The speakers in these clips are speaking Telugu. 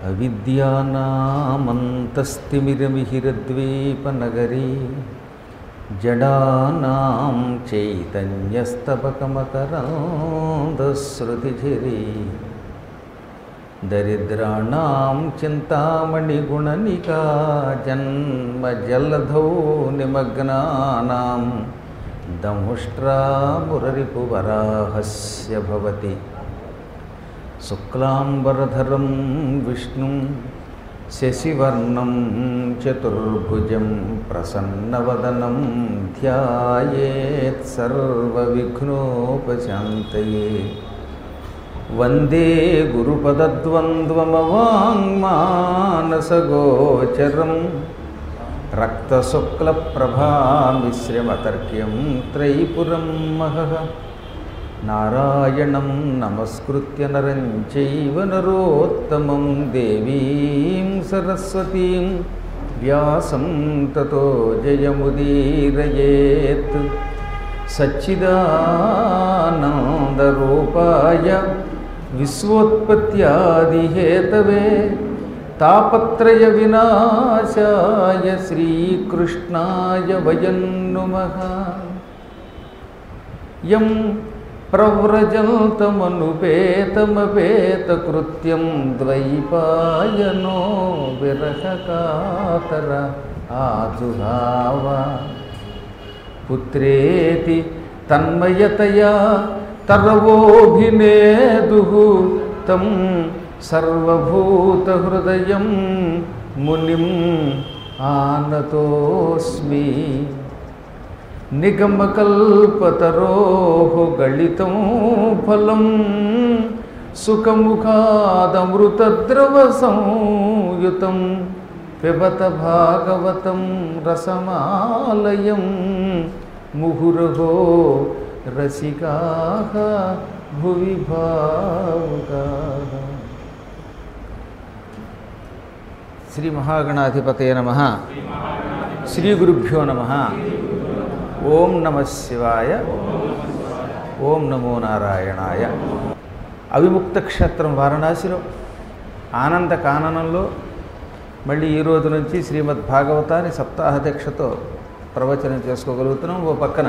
అవిద్యానామంతస్తిమిరమిహిరద్వీపనగరీ జడానాం చైతన్యస్తబకమకరాంధశ్రుతిఝరీ దరిద్రాణం చింతామణిగుణనికా జన్మజలధౌ నిమగ్నానాం దముష్ట్రామురరిపువరాహస్య భవతి శుక్లాంబరధరం విష్ణుం శశివర్ణం చతుర్భుజం ప్రసన్నవదనం ధ్యాయేత్ సర్వవిఘ్నోపశాంతయే వందే గురుపదద్వంద్వమవాङ्మానసగోచరం రక్తశుక్లప్రభామిశ్రమతర్క్యం త్రైపురం మహః నారాయణం నమస్కృత్య నరం చైవ నరోత్తమం దేవీం సరస్వతీం వ్యాసం తతో జయముదీరయేత్ సచ్చిదానందరూపాయ విశ్వోత్పత్యాదిహేతవే తాపత్రయ వినాశాయ శ్రీకృష్ణాయ వయం నుమః యం ప్రవ్రజంతమనుపేతమపేతకృత్యం ద్వైపాయనో విరహకాతర ఆజుహావ పుత్రేతి తన్మయతయా తరవోభినేదు తం సర్వభూతహృదయం మునిం ఆనతోస్మి నిగమకల్పతరోః గళితం ఫలం సుఖముఖాదమృతద్రవసంయుతం పిబత భాగవతం రసమాలయం ముహురహో రసికాః భువి భావుకాః శ్రీ మహాగణాధిపతయ నమ శ్రీ గురుభ్యో నమ ఓం నమ శివాయ ఓం నమో నారాయణాయ అవిముక్త క్షేత్రం వారణాసిలో ఆనంద కాననంలో మళ్ళీ ఈ రోజు నుంచి శ్రీమద్ భాగవతాన్ని సప్తాహ దీక్షతో ప్రవచనం చేసుకోగలుగుతున్నాం ఓ పక్కన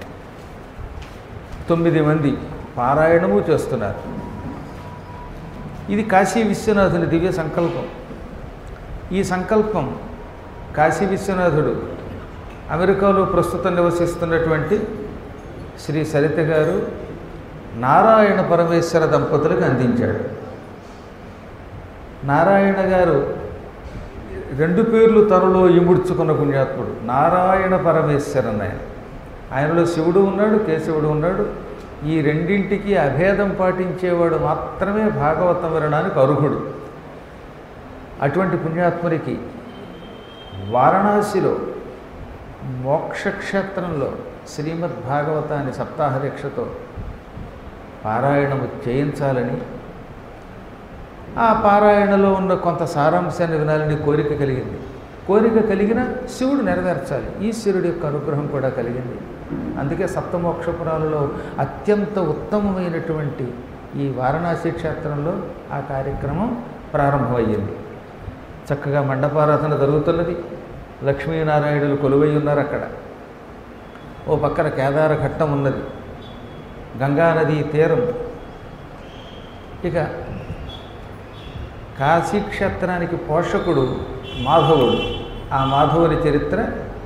తొమ్మిది మంది పారాయణము చేస్తున్నారు ఇది కాశీ విశ్వనాథుని దివ్య సంకల్పం ఈ సంకల్పం కాశీ విశ్వనాథుడు అమెరికాలో ప్రస్తుతం నివసిస్తున్నటువంటి శ్రీ సరిత గారు నారాయణ పరమేశ్వర దంపతులకు అందించాడు నారాయణ గారు రెండు పేర్లు తనలో ఇముడ్చుకున్న పుణ్యాత్ముడు నారాయణ పరమేశ్వరన్ ఆయన ఆయనలో శివుడు ఉన్నాడు కేశవుడు ఉన్నాడు ఈ రెండింటికి అభేదం పాటించేవాడు మాత్రమే భాగవతం వినడానికి అర్హుడు అటువంటి పుణ్యాత్మునికి వారణాసిలో మోక్షక్షేత్రంలో శ్రీమద్ భాగవతాన్ని సప్తాహ దీక్షతో పారాయణము చేయించాలని ఆ పారాయణలో ఉన్న కొంత సారాంశాన్ని వినాలని కోరిక కలిగింది కోరిక కలిగిన శివుడు నెరవేర్చాలి ఈశ్వరుడి యొక్క అనుగ్రహం కూడా కలిగింది అందుకే సప్తమోక్షపురాలలో అత్యంత ఉత్తమమైనటువంటి ఈ వారణాసి క్షేత్రంలో ఆ కార్యక్రమం ప్రారంభమయ్యింది చక్కగా మండపారాధన జరుగుతున్నది లక్ష్మీనారాయణులు కొలువై ఉన్నారు అక్కడ ఓ పక్కన కేదార ఘట్టం ఉన్నది గంగానదీ తీరం ఇక కాశీక్షేత్రానికి పోషకుడు మాధవుడు ఆ మాధవుని చరిత్ర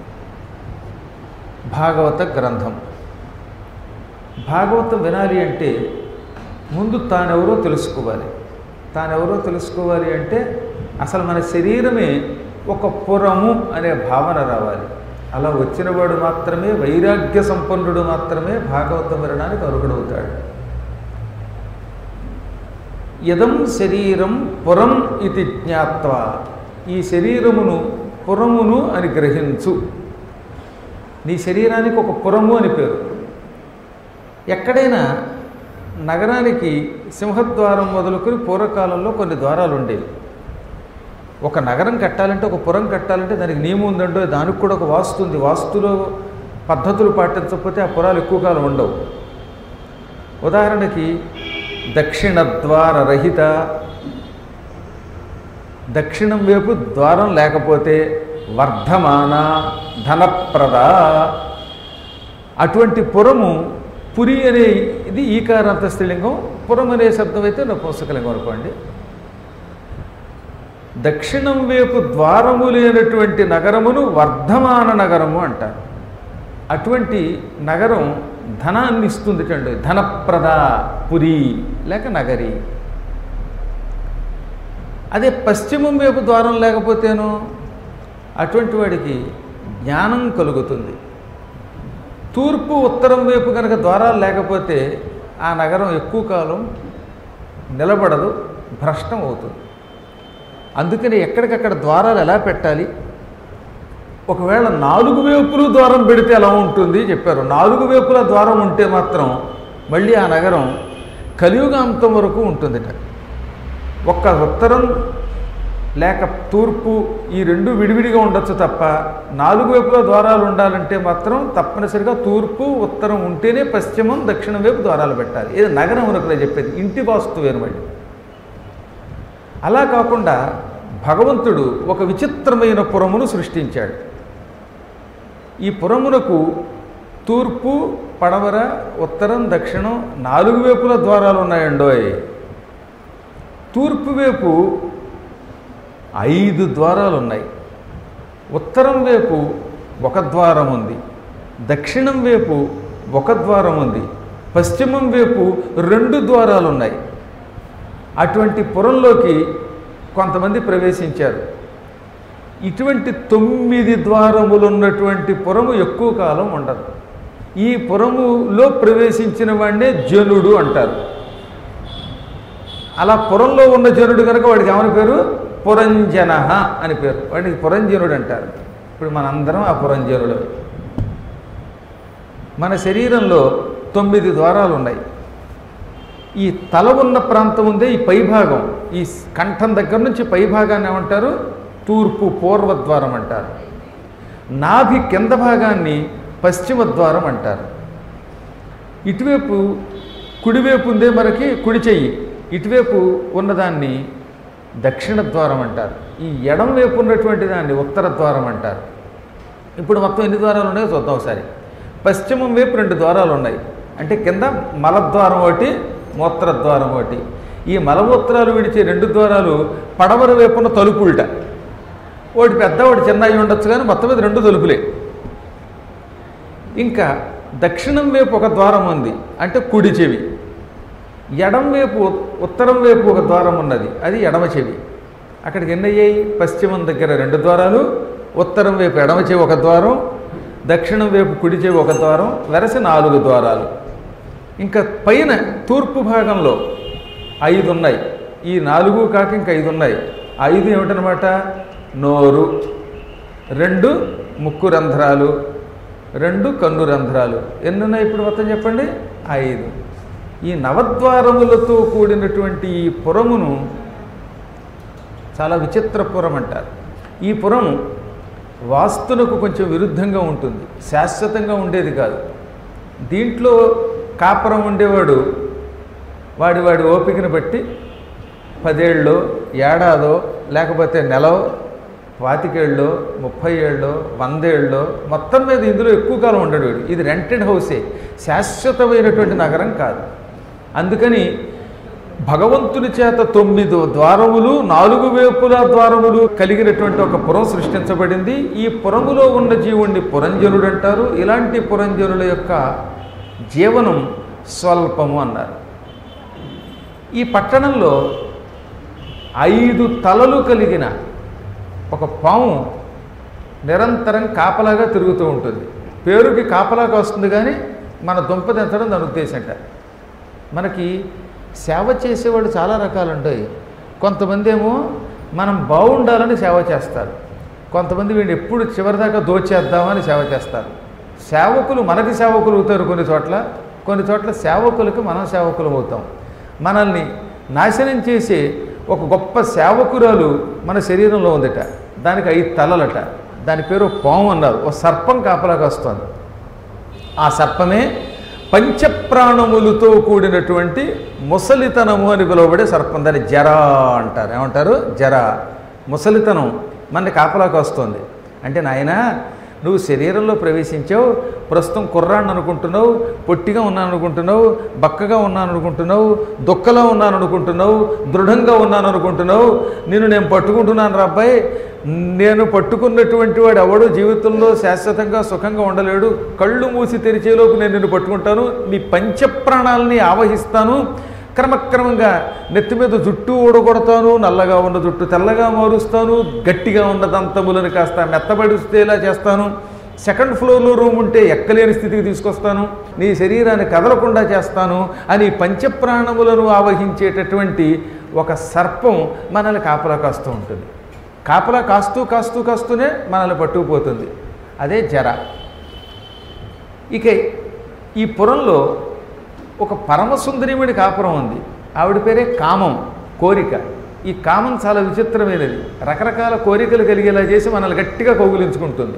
భాగవత గ్రంథం భాగవతం వినాలి అంటే ముందు తానెవరో తెలుసుకోవాలి తానెవరో తెలుసుకోవాలి అంటే అసలు మన శరీరమే ఒక పురము అనే భావన రావాలి అలా వచ్చినవాడు మాత్రమే వైరాగ్య సంపన్నుడు మాత్రమే భాగవతం వినడానికి అర్హుడవుతాడు యదం శరీరం పురం ఇది జ్ఞాత్వ ఈ శరీరమును పురమును అని గ్రహించు నీ శరీరానికి ఒక పురము అని పేరు ఎక్కడైనా నగరానికి సింహద్వారం మొదలుకొని పూర్వకాలంలో కొన్ని ద్వారాలు ఉండేవి ఒక నగరం కట్టాలంటే ఒక పురం కట్టాలంటే దానికి నియమం ఉందండో దానికి కూడా ఒక వాస్తు ఉంది వాస్తులో పద్ధతులు పాటించకపోతే ఆ పురాలు ఎక్కువ కాలం ఉండవు ఉదాహరణకి దక్షిణ ద్వార రహిత దక్షిణం వైపు ద్వారం లేకపోతే వర్ధమాన ధనప్రద అటువంటి పురము పురి అనే ఇది ఈకారాంత స్త్రీలింగం పురం అనే శబ్దం అయితే నపుంసకలింగం అనుకోండి దక్షిణం వైపు ద్వారము లేనటువంటి నగరమును వర్ధమాన నగరము అంటారు అటువంటి నగరం ధనాన్ని ఇస్తుంది చండి ధనప్రద పురి లేక నగరి అదే పశ్చిమం వైపు ద్వారం లేకపోతేనో అటువంటి వాడికి జ్ఞానం కలుగుతుంది తూర్పు ఉత్తరం వైపు కనుక ద్వారాలు లేకపోతే ఆ నగరం ఎక్కువ కాలం నిలబడదు భ్రష్టం అవుతుంది అందుకని ఎక్కడికక్కడ ద్వారాలు ఎలా పెట్టాలి ఒకవేళ నాలుగు వైపులు ద్వారం పెడితే ఎలా ఉంటుంది చెప్పారు నాలుగు వైపుల ద్వారం ఉంటే మాత్రం మళ్ళీ ఆ నగరం కలియుగాంతం వరకు ఉంటుందిట ఒక్క ఉత్తరం లేక తూర్పు ఈ రెండు విడివిడిగా ఉండొచ్చు తప్ప నాలుగు వైపుల ద్వారాలు ఉండాలంటే మాత్రం తప్పనిసరిగా తూర్పు ఉత్తరం ఉంటేనే పశ్చిమం దక్షిణం వైపు ద్వారాలు పెట్టాలి ఇది నగరం వరకు చెప్పేది ఇంటి వాస్తు వేరు మళ్ళీ అలా కాకుండా భగవంతుడు ఒక విచిత్రమైన పురమును సృష్టించాడు ఈ పురమునకు తూర్పు పడమర ఉత్తరం దక్షిణం నాలుగు వైపుల ద్వారాలు ఉన్నాయండోయ్ తూర్పు వైపు ఐదు ద్వారాలు ఉన్నాయి ఉత్తరం వైపు ఒక ద్వారం ఉంది దక్షిణం వైపు ఒక ద్వారం ఉంది పశ్చిమం వైపు రెండు ద్వారాలు ఉన్నాయి అటువంటి పురంలోకి కొంతమంది ప్రవేశించారు ఇటువంటి తొమ్మిది ద్వారములు ఉన్నటువంటి పురము ఎక్కువ కాలం ఉండదు ఈ పురములో ప్రవేశించిన వాడినే జనుడు అంటారు అలా పురంలో ఉన్న జనుడు కనుక వాడికి ఏమని పేరు పురంజన అని పేరు వాడికి పురంజనుడు అంటారు ఇప్పుడు మనందరం ఆ పురంజనుడు మన శరీరంలో తొమ్మిది ద్వారాలు ఉన్నాయి ఈ తల ఉన్న ప్రాంతం ఉందే ఈ పైభాగం ఈ కంఠం దగ్గర నుంచి పైభాగాన్ని ఏమంటారు తూర్పు పూర్వద్వారం అంటారు నాభి కింద భాగాన్ని పశ్చిమ ద్వారం అంటారు ఇటువైపు కుడివైపు ఉందే మనకి కుడి చెయ్యి ఇటువైపు ఉన్నదాన్ని దక్షిణ ద్వారం అంటారు ఈ ఎడం వైపు ఉన్నటువంటి దాన్ని ఉత్తర ద్వారం అంటారు ఇప్పుడు మొత్తం ఎన్ని ద్వారాలు ఉన్నాయో చూద్దాం ఒకసారి పశ్చిమం వైపు రెండు ద్వారాలు ఉన్నాయి అంటే కింద మలద్వారం ఒకటి మూత్రద్వారం ఒకటి ఈ మలమూత్రాలు విడిచే రెండు ద్వారాలు పడమర వైపున తలుపుల్ట ఒకటి పెద్ద ఒకటి చిన్న అయి ఉండొచ్చు కానీ మొత్తం మీద రెండు తలుపులే ఇంకా దక్షిణం వైపు ఒక ద్వారం ఉంది అంటే కుడి చెవి ఎడం వైపు ఉత్తరం వైపు ఒక ద్వారం ఉన్నది అది ఎడమ చెవి అక్కడికి ఎన్ని అయ్యాయి పశ్చిమం దగ్గర రెండు ద్వారాలు ఉత్తరం వైపు ఎడమ చెవి ఒక ద్వారం దక్షిణం వైపు కుడి చెవి ఒక ద్వారం వెరసి నాలుగు ద్వారాలు ఇంకా పైన తూర్పు భాగంలో ఐదు ఉన్నాయి ఈ నాలుగు కాక ఇంకా ఐదు ఉన్నాయి ఐదు ఏమిటనమాట నోరు రెండు ముక్కు రంధ్రాలు రెండు కన్ను రంధ్రాలు ఎన్ని ఉన్నాయి ఇప్పుడు మొత్తం చెప్పండి ఐదు ఈ నవద్వారములతో కూడినటువంటి ఈ పురమును చాలా విచిత్ర పురం అంటారు ఈ పురం వాస్తునకు కొంచెం విరుద్ధంగా ఉంటుంది శాశ్వతంగా ఉండేది కాదు దీంట్లో కాపురం ఉండేవాడు వాడి వాడి ఓపికను బట్టి పదేళ్ళు ఏడాదో లేకపోతే నెలో పాతికేళ్ళు ముప్పై ఏళ్ళు వందేళ్ళు మొత్తం మీద ఇందులో ఎక్కువ కాలం ఉండడు వీడు ఇది రెంటెడ్ హౌసే శాశ్వతమైనటువంటి నగరం కాదు అందుకని భగవంతుని చేత తొమ్మిది ద్వారములు నాలుగు వైపుల ద్వారములు కలిగినటువంటి ఒక పురం సృష్టించబడింది ఈ పురములో ఉన్న జీవుణ్ణి పురంజనుడు అంటారు ఇలాంటి పురంజనుల యొక్క జీవనం స్వల్పము అన్నారు ఈ పట్టణంలో ఐదు తలలు కలిగిన ఒక పాము నిరంతరం కాపలాగా తిరుగుతూ ఉంటుంది పేరుకి కాపలాగా వస్తుంది కానీ మన దుంప తెంచడం దాని ఉద్దేశంట మనకి సేవ చేసేవాళ్ళు చాలా రకాలు ఉంటాయి కొంతమంది ఏమో మనం బాగుండాలని సేవ చేస్తారు కొంతమంది వీడిని ఎప్పుడు చివరిదాకా దోచేద్దామని సేవ చేస్తారు సేవకులు మనకి సేవకులు అవుతారు కొన్ని చోట్ల కొన్ని చోట్ల సేవకులకు మనం సేవకులు అవుతాం మనల్ని నాశనం చేసే ఒక గొప్ప సేవకురాలు మన శరీరంలో ఉందట దానికి ఐదు తలలట దాని పేరు పాము అన్నారు ఓ సర్పం కాపలాగా వస్తుంది ఆ సర్పమే పంచప్రాణములతో కూడినటువంటి ముసలితనము అని పిలువబడే సర్పం దాన్ని జర అంటారు ఏమంటారు జర ముసలితనం మన కాపలాకి వస్తుంది అంటే నాయనా నువ్వు శరీరంలో ప్రవేశించావు ప్రస్తుతం కుర్రాన్ని అనుకుంటున్నావు పొట్టిగా ఉన్నాను అనుకుంటున్నావు బక్కగా ఉన్నాను అనుకుంటున్నావు దుక్కలో ఉన్నాను అనుకుంటున్నావు దృఢంగా ఉన్నాను అనుకుంటున్నావు నేను నేను పట్టుకుంటున్నాను రా అబ్బాయి నేను పట్టుకున్నటువంటి వాడు ఎవడు జీవితంలో శాశ్వతంగా సుఖంగా ఉండలేడు కళ్ళు మూసి తెరిచేలోపు నేను నిన్ను పట్టుకుంటాను నీ పంచప్రాణాలని ఆవహిస్తాను క్రమక్రమంగా నెత్తి మీద జుట్టు ఊడగొడతాను నల్లగా ఉన్న జుట్టు తెల్లగా మారుస్తాను గట్టిగా ఉన్న దంతములను కాస్త మెత్తబడిస్తేలా చేస్తాను సెకండ్ ఫ్లోర్లో రూమ్ ఉంటే ఎక్కలేని స్థితికి తీసుకొస్తాను నీ శరీరాన్ని కదలకుండా చేస్తాను అని పంచప్రాణములను ఆవహించేటటువంటి ఒక సర్పం మనల్ని కాపలా కాస్తూ ఉంటుంది కాపలా కాస్తూ కాస్తూ కాస్తూనే మనల్ని పట్టుకుపోతుంది అదే జర ఇక ఈ పురంలో ఒక పరమసుందరిముడి కాపురం ఉంది ఆవిడ పేరే కామం కోరిక ఈ కామం చాలా విచిత్రమైనది రకరకాల కోరికలు కలిగేలా చేసి మనల్ని గట్టిగా కౌగులించుకుంటుంది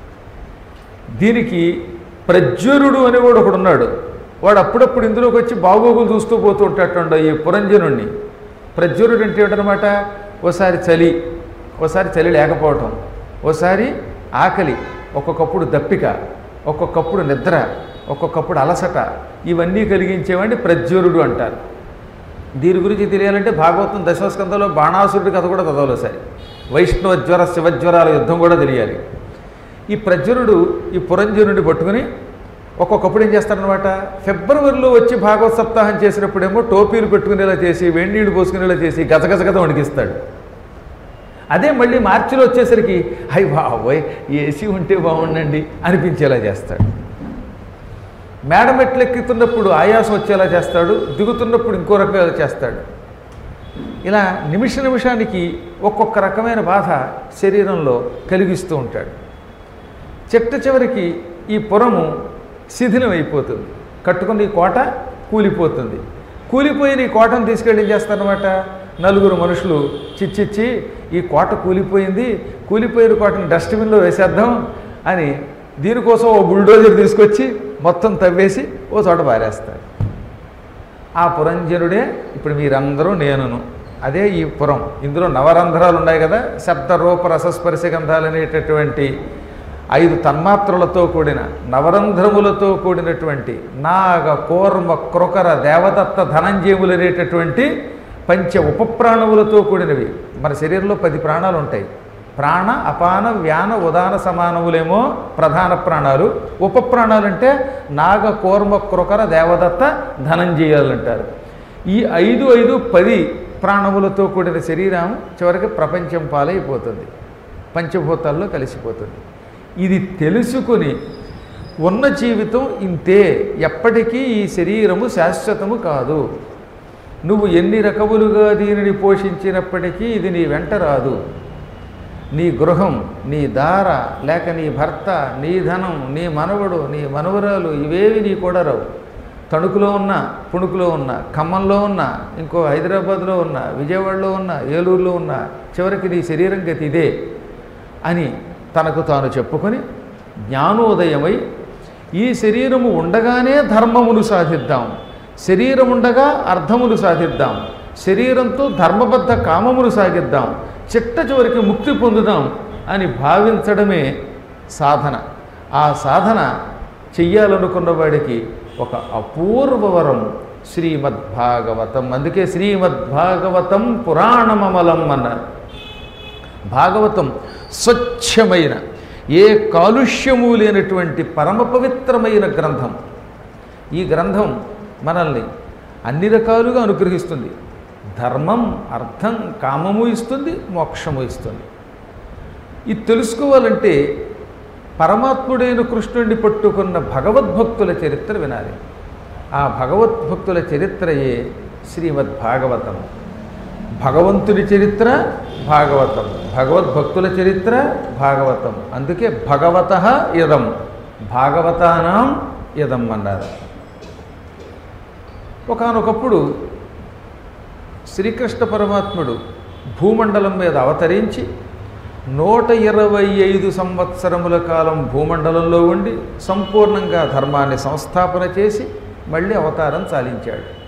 దీనికి ప్రజ్వరుడు అని కూడా ఒకడు ఉన్నాడు వాడు అప్పుడప్పుడు ఇందులోకి వచ్చి బాగోగులు చూస్తూ పోతూ ఉంటాడు ఈ పురంజనుణ్ణి ప్రజ్వరుడు అంటే ఏంటనమాట ఓసారి చలి ఓసారి చలి లేకపోవటం ఓసారి ఆకలి ఒక్కొక్కప్పుడు దప్పిక ఒక్కొక్కప్పుడు నిద్ర ఒక్కొక్కప్పుడు అలసట ఇవన్నీ కలిగించేవాడిని ప్రజ్వరుడు అంటారు దీని గురించి తెలియాలంటే భాగవతం దశమస్కంధంలో బాణాసురుడి కథ కూడా చదవాలి సరే వైష్ణవ జ్వర శివజ్వరాల యుద్ధం కూడా తెలియాలి ఈ ప్రజ్వరుడు ఈ పురంజనుడిని పట్టుకుని ఒక్కొక్కప్పుడు ఏం చేస్తాడనమాట ఫిబ్రవరిలో వచ్చి భాగవత సప్తాహం చేసినప్పుడేమో టోపీలు పెట్టుకునేలా చేసి వేణీళ్ళు పోసుకునేలా చేసి గజగజగజ వణికిస్తాడు అదే మళ్ళీ మార్చిలో వచ్చేసరికి హై బాబోయ్ ఏసీ ఉంటే బాగుండండి అనిపించేలా చేస్తాడు మేడ మెట్లు ఎక్కుతున్నప్పుడు ఆయాసం వచ్చేలా చేస్తాడు దిగుతున్నప్పుడు ఇంకో రకంగా చేస్తాడు ఇలా నిమిష నిమిషానికి ఒక్కొక్క రకమైన బాధ శరీరంలో కలిగిస్తూ ఉంటాడు చిట్ట చివరికి ఈ పురము శిథిలం అయిపోతుంది కట్టుకున్న ఈ కోట కూలిపోతుంది కూలిపోయిన ఈ కోటను తీసుకెళ్ళి ఏం చేస్తారనమాట నలుగురు మనుషులు చిచ్చిచ్చి ఈ కోట కూలిపోయింది కూలిపోయిన కోటను డస్ట్బిన్లో వేసేద్దాం అని దీనికోసం ఓ బుల్డోజర్ తీసుకొచ్చి మొత్తం తవ్వేసి ఓ చోట పారేస్తారు ఆ పురంజనుడే ఇప్పుడు మీరందరూ నేనును అదే ఈ పురం ఇందులో నవరంధ్రాలు ఉన్నాయి కదా శబ్ద రూప రసస్పర్శ గంధాలు అనేటటువంటి ఐదు తన్మాత్రలతో కూడిన నవరంధ్రములతో కూడినటువంటి నాగ కూర్మ క్రొకర దేవదత్త ధనంజయములు అనేటటువంటి పంచ ఉపప్రాణములతో కూడినవి మన శరీరంలో పది ప్రాణాలు ఉంటాయి ప్రాణ అపాన వ్యాన ఉదాన సమానములేమో ప్రధాన ప్రాణాలు ఉపప్రాణాలు అంటే నాగ కూర్మ క్రొకర దేవదత్త ధనంజయాలు అంటారు ఈ ఐదు ఐదు పది ప్రాణములతో కూడిన శరీరం చివరికి ప్రపంచం పాలైపోతుంది పంచభూతాల్లో కలిసిపోతుంది ఇది తెలుసుకుని ఉన్న జీవితం ఇంతే ఎప్పటికీ ఈ శరీరము శాశ్వతము కాదు నువ్వు ఎన్ని రకములుగా దీనిని పోషించినప్పటికీ ఇది నీ వెంట రాదు నీ గృహం నీ దార లేక నీ భర్త నీ ధనం నీ మనవడు నీ మనవరాలు ఇవేవి నీ కూడా రావు తణుకులో ఉన్న పుణుకులో ఉన్న ఖమ్మంలో ఉన్న ఇంకో హైదరాబాద్లో ఉన్న విజయవాడలో ఉన్న ఏలూరులో ఉన్న చివరికి నీ శరీరం గతి ఇదే అని తనకు తాను చెప్పుకొని జ్ఞానోదయమై ఈ శరీరము ఉండగానే ధర్మమును సాధిద్దాం శరీరం ఉండగా అర్థములు సాధిద్దాం శరీరంతో ధర్మబద్ధ కామములు సాగిద్దాం చిట్ట చివరికి ముక్తి పొందుదాం అని భావించడమే సాధన ఆ సాధన చెయ్యాలనుకున్న వాడికి ఒక అపూర్వవరం శ్రీమద్భాగవతం అందుకే శ్రీమద్భాగవతం పురాణమమలం అన్నారు భాగవతం స్వచ్ఛమైన ఏ కాలుష్యము లేనటువంటి పరమ పవిత్రమైన గ్రంథం ఈ గ్రంథం మనల్ని అన్ని రకాలుగా అనుగ్రహిస్తుంది ధర్మం అర్థం కామము ఇస్తుంది మోక్షము ఇస్తుంది ఇది తెలుసుకోవాలంటే పరమాత్ముడైన కృష్ణుడిని పట్టుకున్న భగవద్భక్తుల చరిత్ర వినాలి ఆ భగవద్భక్తుల చరిత్రయే శ్రీమద్ భాగవతం భగవంతుని చరిత్ర భాగవతం భగవద్భక్తుల చరిత్ర భాగవతం అందుకే భగవత ఇదం భాగవతానాం ఇదం అన్నారు ఒకనొకప్పుడు శ్రీకృష్ణ పరమాత్ముడు భూమండలం మీద అవతరించి నూట ఇరవై ఐదు సంవత్సరముల కాలం భూమండలంలో ఉండి సంపూర్ణంగా ధర్మాన్ని సంస్థాపన చేసి మళ్ళీ అవతారం చాలించాడు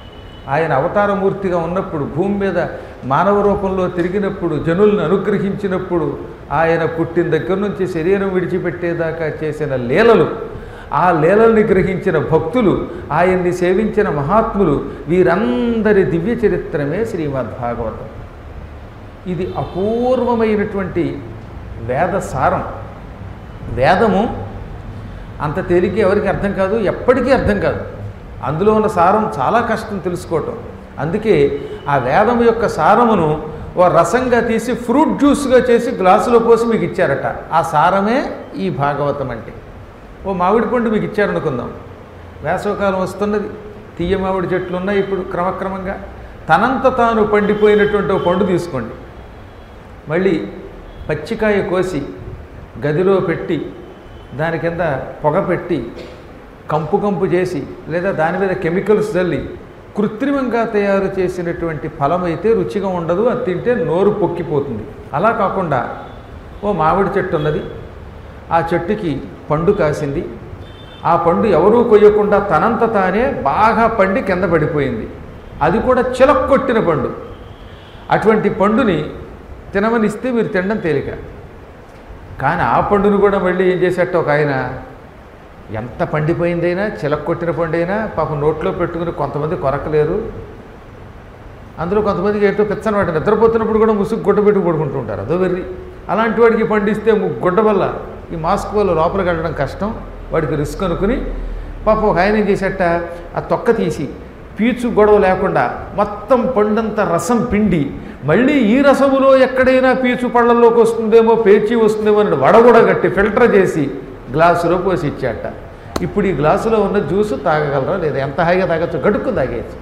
ఆయన అవతారమూర్తిగా ఉన్నప్పుడు భూమి మీద మానవ రూపంలో తిరిగినప్పుడు జనులను అనుగ్రహించినప్పుడు ఆయన పుట్టిన దగ్గర నుంచి శరీరం విడిచిపెట్టేదాకా చేసిన లీలలు ఆ లీలల్ని గ్రహించిన భక్తులు ఆయన్ని సేవించిన మహాత్ములు వీరందరి దివ్య చరిత్రమే శ్రీమద్భాగవతం ఇది అపూర్వమైనటువంటి వేద సారం వేదము అంత తేలిక ఎవరికి అర్థం కాదు ఎప్పటికీ అర్థం కాదు అందులో ఉన్న సారం చాలా కష్టం తెలుసుకోవటం అందుకే ఆ వేదం యొక్క సారమును ఓ రసంగా తీసి ఫ్రూట్ జ్యూస్గా చేసి గ్లాసులో పోసి మీకు ఇచ్చారట ఆ సారమే ఈ భాగవతం అంటే ఓ మామిడి పండు మీకు ఇచ్చారనుకుందాం వేసవకాలం వస్తున్నది తీయ మామిడి చెట్లు ఉన్నాయి ఇప్పుడు క్రమక్రమంగా తనంత తాను పండిపోయినటువంటి ఒక పండు తీసుకోండి మళ్ళీ పచ్చికాయ కోసి గదిలో పెట్టి దాని కింద పొగ పెట్టి కంపు కంపు చేసి లేదా దాని మీద కెమికల్స్ చల్లి కృత్రిమంగా తయారు చేసినటువంటి ఫలం అయితే రుచిగా ఉండదు అది తింటే నోరు పొక్కిపోతుంది అలా కాకుండా ఓ మామిడి చెట్టు ఉన్నది ఆ చెట్టుకి పండు కాసింది ఆ పండు ఎవరూ కొయ్యకుండా తనంత తానే బాగా పండి కింద పడిపోయింది అది కూడా చిలక్కొట్టిన పండు అటువంటి పండుని తినమనిస్తే మీరు తినడం తేలిక కానీ ఆ పండును కూడా మళ్ళీ ఏం చేసేట ఒక ఆయన ఎంత పండిపోయిందైనా చిలక్కొట్టిన పండైనా పాపం నోట్లో పెట్టుకుని కొంతమంది కొరకలేరు అందులో కొంతమందికి ఏంటో పిచ్చని వాటి నిద్రపోతున్నప్పుడు కూడా ముసుగు గుడ్డ పెట్టుకు పడుకుంటూ ఉంటారు అదో వెర్రి అలాంటి వాడికి పండిస్తే ము- గుడ్డ వల్ల ఈ మాస్క్ వల్ల లోపలికి వెళ్ళడం కష్టం వాడికి రిస్క్ అనుకుని పాపం ఒక ఆయన ఏం చేసేట ఆ తొక్క తీసి పీచు గొడవ లేకుండా మొత్తం పండంతా రసం పిండి మళ్ళీ ఈ రసములో ఎక్కడైనా పీచు పళ్ళల్లోకి వస్తుందేమో పేచి వస్తుందేమో అని వడగొడగట్టి ఫిల్టర్ చేసి గ్లాసులో పోసి ఇచ్చాట ఇప్పుడు ఈ గ్లాసులో ఉన్న జ్యూస్ తాగగలరా లేదా ఎంత హాయిగా తాగొచ్చు గడుక్కు తాగేయచ్చు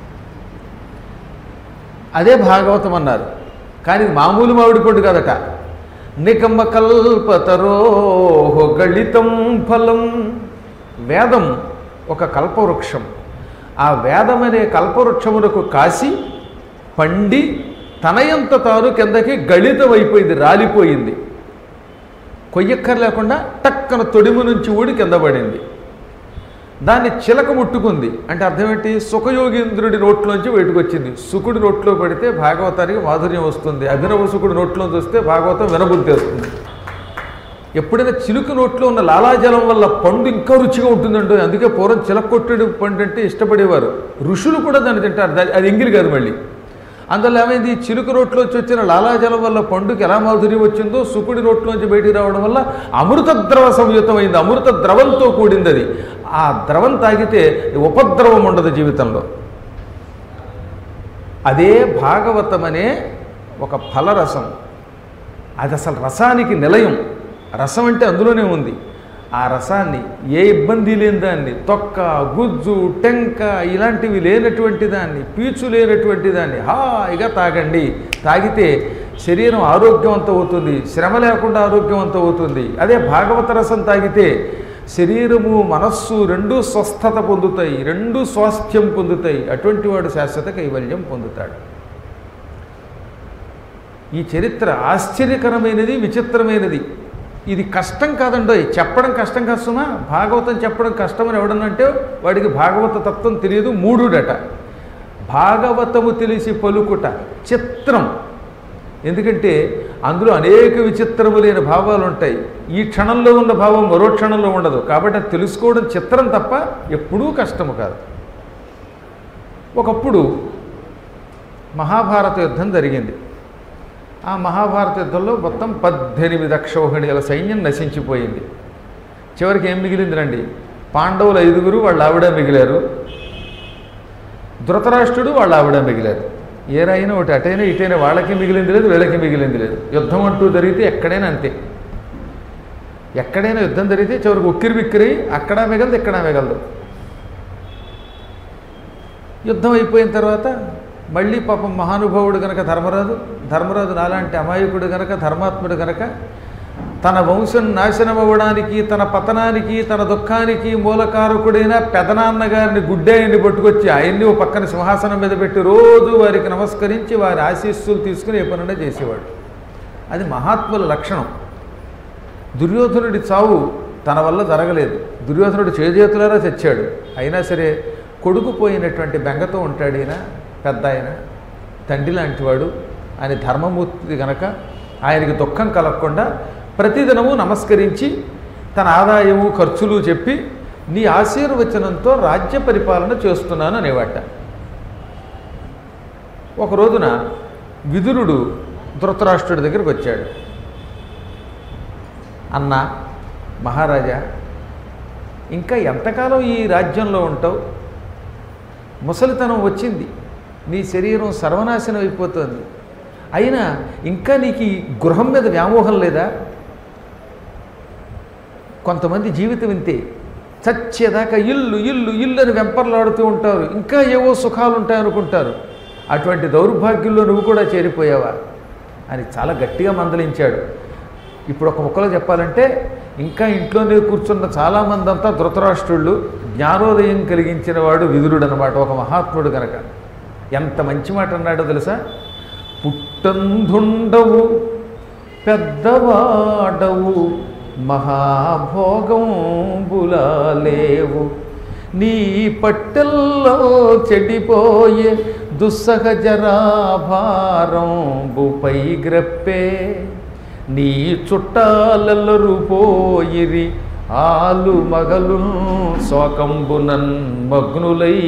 అదే భాగవతం అన్నారు కానీ ఇది మామూలు మామిడి పండు కాదట నికమ్మ కల్పతరోహో గళితం ఫలం వేదం ఒక కల్పవృక్షం ఆ వేదం అనే కల్పవృక్షమునకు కాసి పండి తనయంత తాను కిందకి గళితం అయిపోయింది రాలిపోయింది కొయ్యక్కర్ లేకుండా టక్కన తొడిము నుంచి ఊడి కింద పడింది దాన్ని చిలక ముట్టుకుంది అంటే అర్థం ఏంటి సుఖయోగీంద్రుడి నోట్లోంచి బయటకు వచ్చింది సుకుడి నోట్లో పడితే భాగవతానికి మాధుర్యం వస్తుంది అభినవ సుకుడి నోట్లోంచి వస్తే భాగవతం వినబుద్ధి వస్తుంది ఎప్పుడైనా చిలుక నోట్లో ఉన్న లాలాజలం వల్ల పండు ఇంకా రుచిగా ఉంటుందంటో అందుకే పూర్వం చిలకొట్టుడు పండు అంటే ఇష్టపడేవారు ఋషులు కూడా దాన్ని తింటారు దా- అది ఎంగిలి కాదు మళ్ళీ అందువల్ల ఏమైంది చిలుక నోట్లోంచి వచ్చిన లాలాజలం వల్ల పండుకి ఎలా మాధుర్యం వచ్చిందో సుకుడి నోట్లోంచి బయటికి రావడం వల్ల అమృత ద్రవ సంయుతమైంది అమృత ద్రవంతో కూడింది అది ఆ ద్రవం తాగితే ఉపద్రవం ఉండదు జీవితంలో అదే భాగవతం అనే ఒక ఫలరసం అది అసలు రసానికి నిలయం రసం అంటే అందులోనే ఉంది ఆ రసాన్ని ఏ ఇబ్బంది లేని దాన్ని తొక్క గుజ్జు టెంక ఇలాంటివి లేనటువంటి దాన్ని పీచు లేనటువంటి దాన్ని హాయిగా తాగండి తాగితే శరీరం ఆరోగ్యవంతం అవుతుంది శ్రమ లేకుండా ఆరోగ్యవంతం అవుతుంది అదే భాగవత రసం తాగితే శరీరము మనస్సు రెండూ స్వస్థత పొందుతాయి రెండూ స్వాస్థ్యం పొందుతాయి అటువంటి వాడు శాశ్వత కైవల్యం పొందుతాడు ఈ చరిత్ర ఆశ్చర్యకరమైనది విచిత్రమైనది ఇది కష్టం కాదండోయ్ చెప్పడం కష్టం కాదు సుమా భాగవతం చెప్పడం కష్టమని ఎవడనంటే వాడికి భాగవత తత్వం తెలియదు మూడుడట భాగవతము తెలిసి పలుకుట చిత్రం ఎందుకంటే అందులో అనేక విచిత్రములైన భావాలు ఉంటాయి ఈ క్షణంలో ఉన్న భావం మరో క్షణంలో ఉండదు కాబట్టి అది తెలుసుకోవడం చిత్రం తప్ప ఎప్పుడూ కష్టము కాదు ఒకప్పుడు మహాభారత యుద్ధం జరిగింది ఆ మహాభారత యుద్ధంలో మొత్తం పద్దెనిమిది అక్షౌహిణీల సైన్యం నశించిపోయింది చివరికి ఏం మిగిలిందిరండి పాండవులు ఐదుగురు వాళ్ళ ఆవిడ మిగిలారు ధృతరాష్ట్రుడు వాళ్ళ ఆవిడ మిగిలారు ఏరైనా ఒకటి అటైనా ఇటైనా వాళ్ళకి మిగిలింది లేదు వీళ్ళకి మిగిలింది లేదు యుద్ధం అంటూ జరిగితే ఎక్కడైనా అంతే ఎక్కడైనా యుద్ధం జరిగితే చివరికి ఉక్కిరి బిక్కిరి అక్కడ మిగలదు ఇక్కడ మిగలదు యుద్ధం అయిపోయిన తర్వాత మళ్ళీ పాపం మహానుభావుడు గనక ధర్మరాజు ధర్మరాజు నాలాంటి అమాయకుడు గనక ధర్మాత్ముడు గనక తన వంశం నాశనం అవ్వడానికి తన పతనానికి తన దుఃఖానికి మూలకారకుడైన పెదనాన్న గారిని గుడ్డాయన్ని పట్టుకొచ్చి ఆయన్ని ఓ పక్కన సింహాసనం మీద పెట్టి రోజు వారికి నమస్కరించి వారి ఆశీస్సులు తీసుకుని ఏ పనున్నా చేసేవాడు అది మహాత్ముల లక్షణం దుర్యోధనుడి చావు తన వల్ల జరగలేదు దుర్యోధనుడు చేజేతులారా తెచ్చాడు అయినా సరే కొడుకు పోయినటువంటి బెంగతో ఉంటాడు ఈయన పెద్ద ఆయన తండ్రి లాంటివాడు ఆయన ధర్మమూర్తి గనక ఆయనకి దుఃఖం కలగకుండా ప్రతిదినము నమస్కరించి తన ఆదాయము ఖర్చులు చెప్పి నీ ఆశీర్వచనంతో రాజ్య పరిపాలన చేస్తున్నాను అనేవాట ఒక రోజున విదురుడు ధృతరాష్ట్రుడి దగ్గరికి వచ్చాడు అన్న మహారాజా ఇంకా ఎంతకాలం ఈ రాజ్యంలో ఉంటావు ముసలితనం వచ్చింది నీ శరీరం సర్వనాశనం అయిపోతుంది అయినా ఇంకా నీకు ఈ గృహం మీద వ్యామోహం లేదా కొంతమంది జీవితం ఇంతే చచ్చేదాకా ఇల్లు ఇల్లు ఇల్లు అని వెంపర్లాడుతూ ఉంటారు ఇంకా ఏవో సుఖాలు ఉంటాయనుకుంటారు అటువంటి దౌర్భాగ్యంలో నువ్వు కూడా చేరిపోయావా అని చాలా గట్టిగా మందలించాడు ఇప్పుడు ఒక ముక్కలో చెప్పాలంటే ఇంకా ఇంట్లోనే కూర్చున్న చాలామంది అంతా ధృతరాష్ట్రుళ్ళు జ్ఞానోదయం కలిగించిన వాడు విదురుడు అనమాట ఒక మహాత్ముడు కనుక ఎంత మంచి మాట అన్నాడో తెలుసా పుట్టందుండవు పెద్దవాడవు మహాభోగంబులాలేవు నీ పట్టెల్లో చెడిపోయే దుస్సహజరాభారంబుపై గ్రప్పే నీ చుట్టాలెల్లరూ పోయిరి ఆలు మగలు శోకంబునన్ మగ్నులై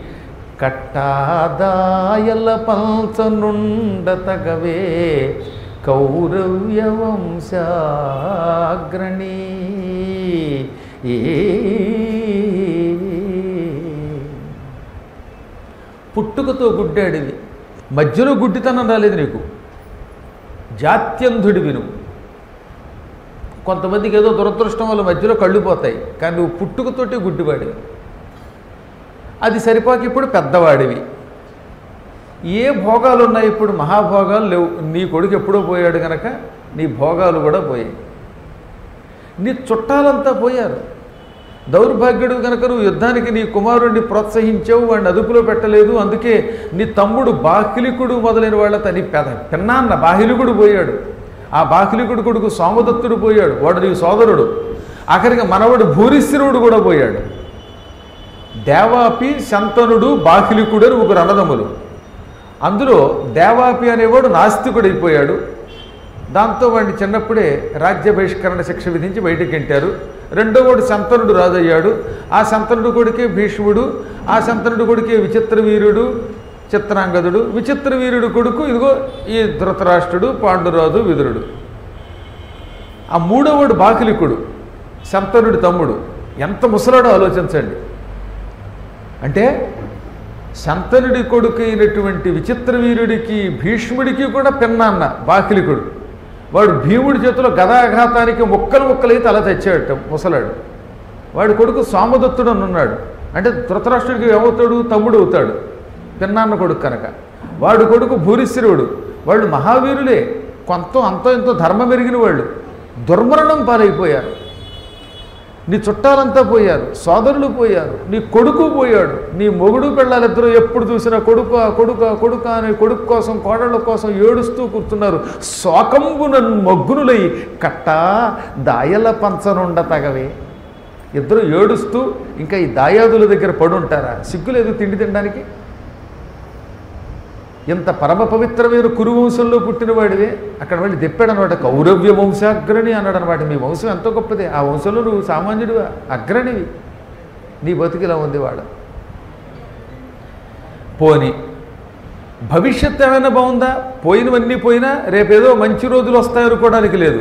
కట్టాదాయల పంచనుండ తగవే కౌరవ్య వంశాగ్రణి పుట్టుకతో గుడ్డాడివి మధ్యలో గుడ్డితనం రాలేదు నీకు జాత్యంధుడివి నువ్వు కొంతమందికి ఏదో దురదృష్టం వల్ల మధ్యలో కళ్ళు పోతాయి కానీ నువ్వు పుట్టుకతోటి గుడ్డివాడివి అది సరిపోక ఇప్పుడు పెద్దవాడివి ఏ భోగాలు ఉన్నాయి ఇప్పుడు మహాభోగాలు లేవు నీ కొడుకు ఎప్పుడో పోయాడు కనుక నీ భోగాలు కూడా పోయాయి నీ చుట్టాలంతా పోయారు దౌర్భాగ్యుడు కనుక నువ్వు యుద్ధానికి నీ కుమారుడిని ప్రోత్సహించావు వాడిని అదుపులో పెట్టలేదు అందుకే నీ తమ్ముడు బాహ్లికుడు మొదలైన వాళ్ళ నీ పెద పిన్నాన్న బాహ్లికుడు పోయాడు ఆ బాహ్లికుడు కొడుకు సోమదత్తుడు పోయాడు వాడు నీ సోదరుడు ఆఖరికి మనవడు భూరిశ్వరుడు కూడా పోయాడు దేవాపి శంతనుడు బాహ్లికుడు అని ముగ్గురు అన్నదమ్ములు అందులో దేవాపి అనేవాడు నాస్తికుడైపోయాడు దాంతో వాడిని చిన్నప్పుడే రాజ్య బహిష్కరణ శిక్ష విధించి బయటికి గెంటారు రెండో వాడు శంతనుడు రాజయ్యాడు ఆ శంతనుడు కొడుకే భీష్ముడు ఆ శంతనుడు కొడుకే విచిత్ర వీరుడు చిత్రాంగదుడు విచిత్ర వీరుడు కొడుకు ఇదిగో ఈ ధృతరాష్ట్రుడు పాండురాజు విదురుడు ఆ మూడోవాడు బాకిలికుడు శంతనుడి తమ్ముడు ఎంత ముసలాడో ఆలోచించండి అంటే శంతనుడి కొడుకు అయినటువంటి విచిత్ర వీరుడికి భీష్ముడికి కూడా పిన్నాన్న బాకిలికుడు వాడు భీముడి చేతిలో గదాఘాతానికి ముక్కలు ముక్కలై తల తెచ్చాడట ముసలాడు వాడి కొడుకు సోమదత్తుడు అని ఉన్నాడు అంటే ధృతరాష్ట్రుడికి ఏమవుతాడు తమ్ముడు అవుతాడు పిన్నాన్న కొడుకు కనుక వాడు కొడుకు భూరిశ్వరుడు వాళ్ళు మహావీరులే కొంత అంతో ఎంతో ధర్మం ఎరిగిన వాళ్ళు దుర్మరణం పాలైపోయారు నీ చుట్టాలంతా పోయారు సోదరులు పోయారు నీ కొడుకు పోయాడు నీ మొగుడు పిల్లలిద్దరూ ఎప్పుడు చూసినా కొడుక కొడుక కొడుక అని కొడుకు కోసం కోడళ్ళ కోసం ఏడుస్తూ కూర్చున్నారు శోకంబున మగ్గునులై కట్టా దాయల పంచనుండ తగవే ఇద్దరు ఏడుస్తూ ఇంకా ఈ దాయాదుల దగ్గర పడుంటారా సిగ్గులేదు తిండి తినడానికి ఇంత పరమ పవిత్రమైన కురువంశంలో పుట్టినవాడివే అక్కడ వెళ్ళి తెప్పాడు అనమాట కౌరవ్య వంశాగ్రణి అన్నాడు అనమాట మీ వంశం ఎంతో గొప్పదే ఆ వంశంలో నువ్వు సామాన్యుడివా అగ్రణివి నీ బతికిలా ఉంది వాడు పోని భవిష్యత్తు ఏమైనా బాగుందా పోయినవన్నీ పోయినా రేపేదో మంచి రోజులు వస్తాయనుకోవడానికి లేదు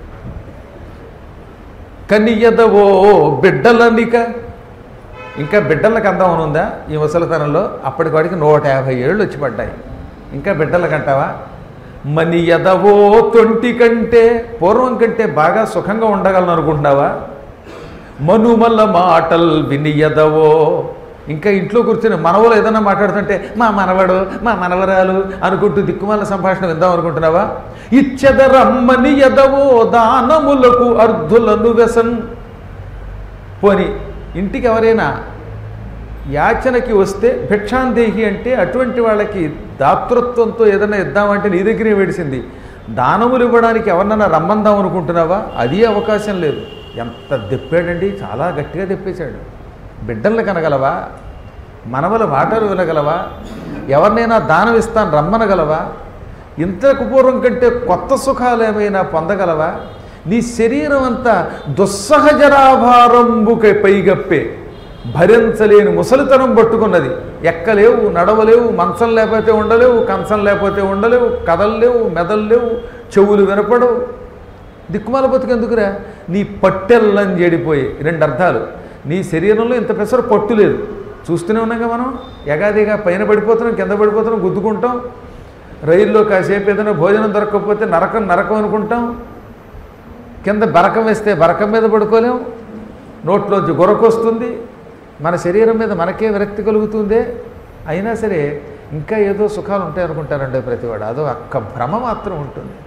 కనియదవో బిడ్డలనిక ఇంకా బిడ్డలకు అందం ఉందా ఈ ముసలితనంలో అప్పటికి వాడికి నూట యాభై ఏళ్ళు వచ్చి పడ్డాయి ఇంకా బిడ్డలకు అంటావా మని ఎదవో తొంటి కంటే పూర్వం కంటే బాగా సుఖంగా ఉండగలను అనుకుంటున్నావా మనుమల్ల మాటల్ వినియదవో ఇంకా ఇంట్లో కూర్చొని మనవలు ఏదైనా మాట్లాడుతుంటే మా మనవడు మా మనవరాలు అనుకుంటూ దిక్కుమాల సంభాషణ విందాం అనుకుంటున్నావా ఇచ్చెదరమ్మని ఎదవో దానములకు అర్ధులను వ్యసన్ పోని ఇంటికి ఎవరైనా యాచనకి వస్తే భిక్షాందేహి అంటే అటువంటి వాళ్ళకి దాతృత్వంతో ఏదైనా ఇద్దామంటే నీ దగ్గరే వేడిసింది దానములు ఇవ్వడానికి ఎవరినైనా రమ్మందాం అనుకుంటున్నావా అది అవకాశం లేదు ఎంత దెప్పాడండి చాలా గట్టిగా దెప్పేశాడు బిడ్డల్ని కనగలవా మనవల మాటలు వినగలవా ఎవరినైనా దానం ఇస్తాను రమ్మనగలవా ఇంతకు పూర్వం కంటే కొత్త సుఖాలు ఏమైనా పొందగలవా నీ శరీరం అంతా దుస్సహజరాభారంబుకై పైగప్పే భరించలేని ముసలితనం పట్టుకున్నది ఎక్కలేవు నడవలేవు మంచం లేకపోతే ఉండలేవు కంచం లేకపోతే ఉండలేవు కదలలేవు మెదల్లేవు చెవులు వినపడవు దిక్కుమాల బతుకెందుకురా నీ పట్టెల్లని చెడిపోయి రెండు అర్థాలు నీ శరీరంలో ఇంత పెసర పట్టు లేదు చూస్తూనే ఉన్నాగా మనం ఎగాదిగా పైన పడిపోతున్నాం కింద పడిపోతున్నాం గుద్దుకుంటాం రైల్లో కాసేపు ఏదైనా భోజనం దొరకకపోతే నరకం నరకం అనుకుంటాం కింద బరకం వేస్తే బరకం మీద పడుకోలేం నోట్లోంచి గొరకొస్తుంది మన శరీరం మీద మనకే విరక్తి కలుగుతుందే అయినా సరే ఇంకా ఏదో సుఖాలు ఉంటాయి అనుకుంటారండి ప్రతివాడు అదో అక్క భ్రమ మాత్రం ఉంటుంది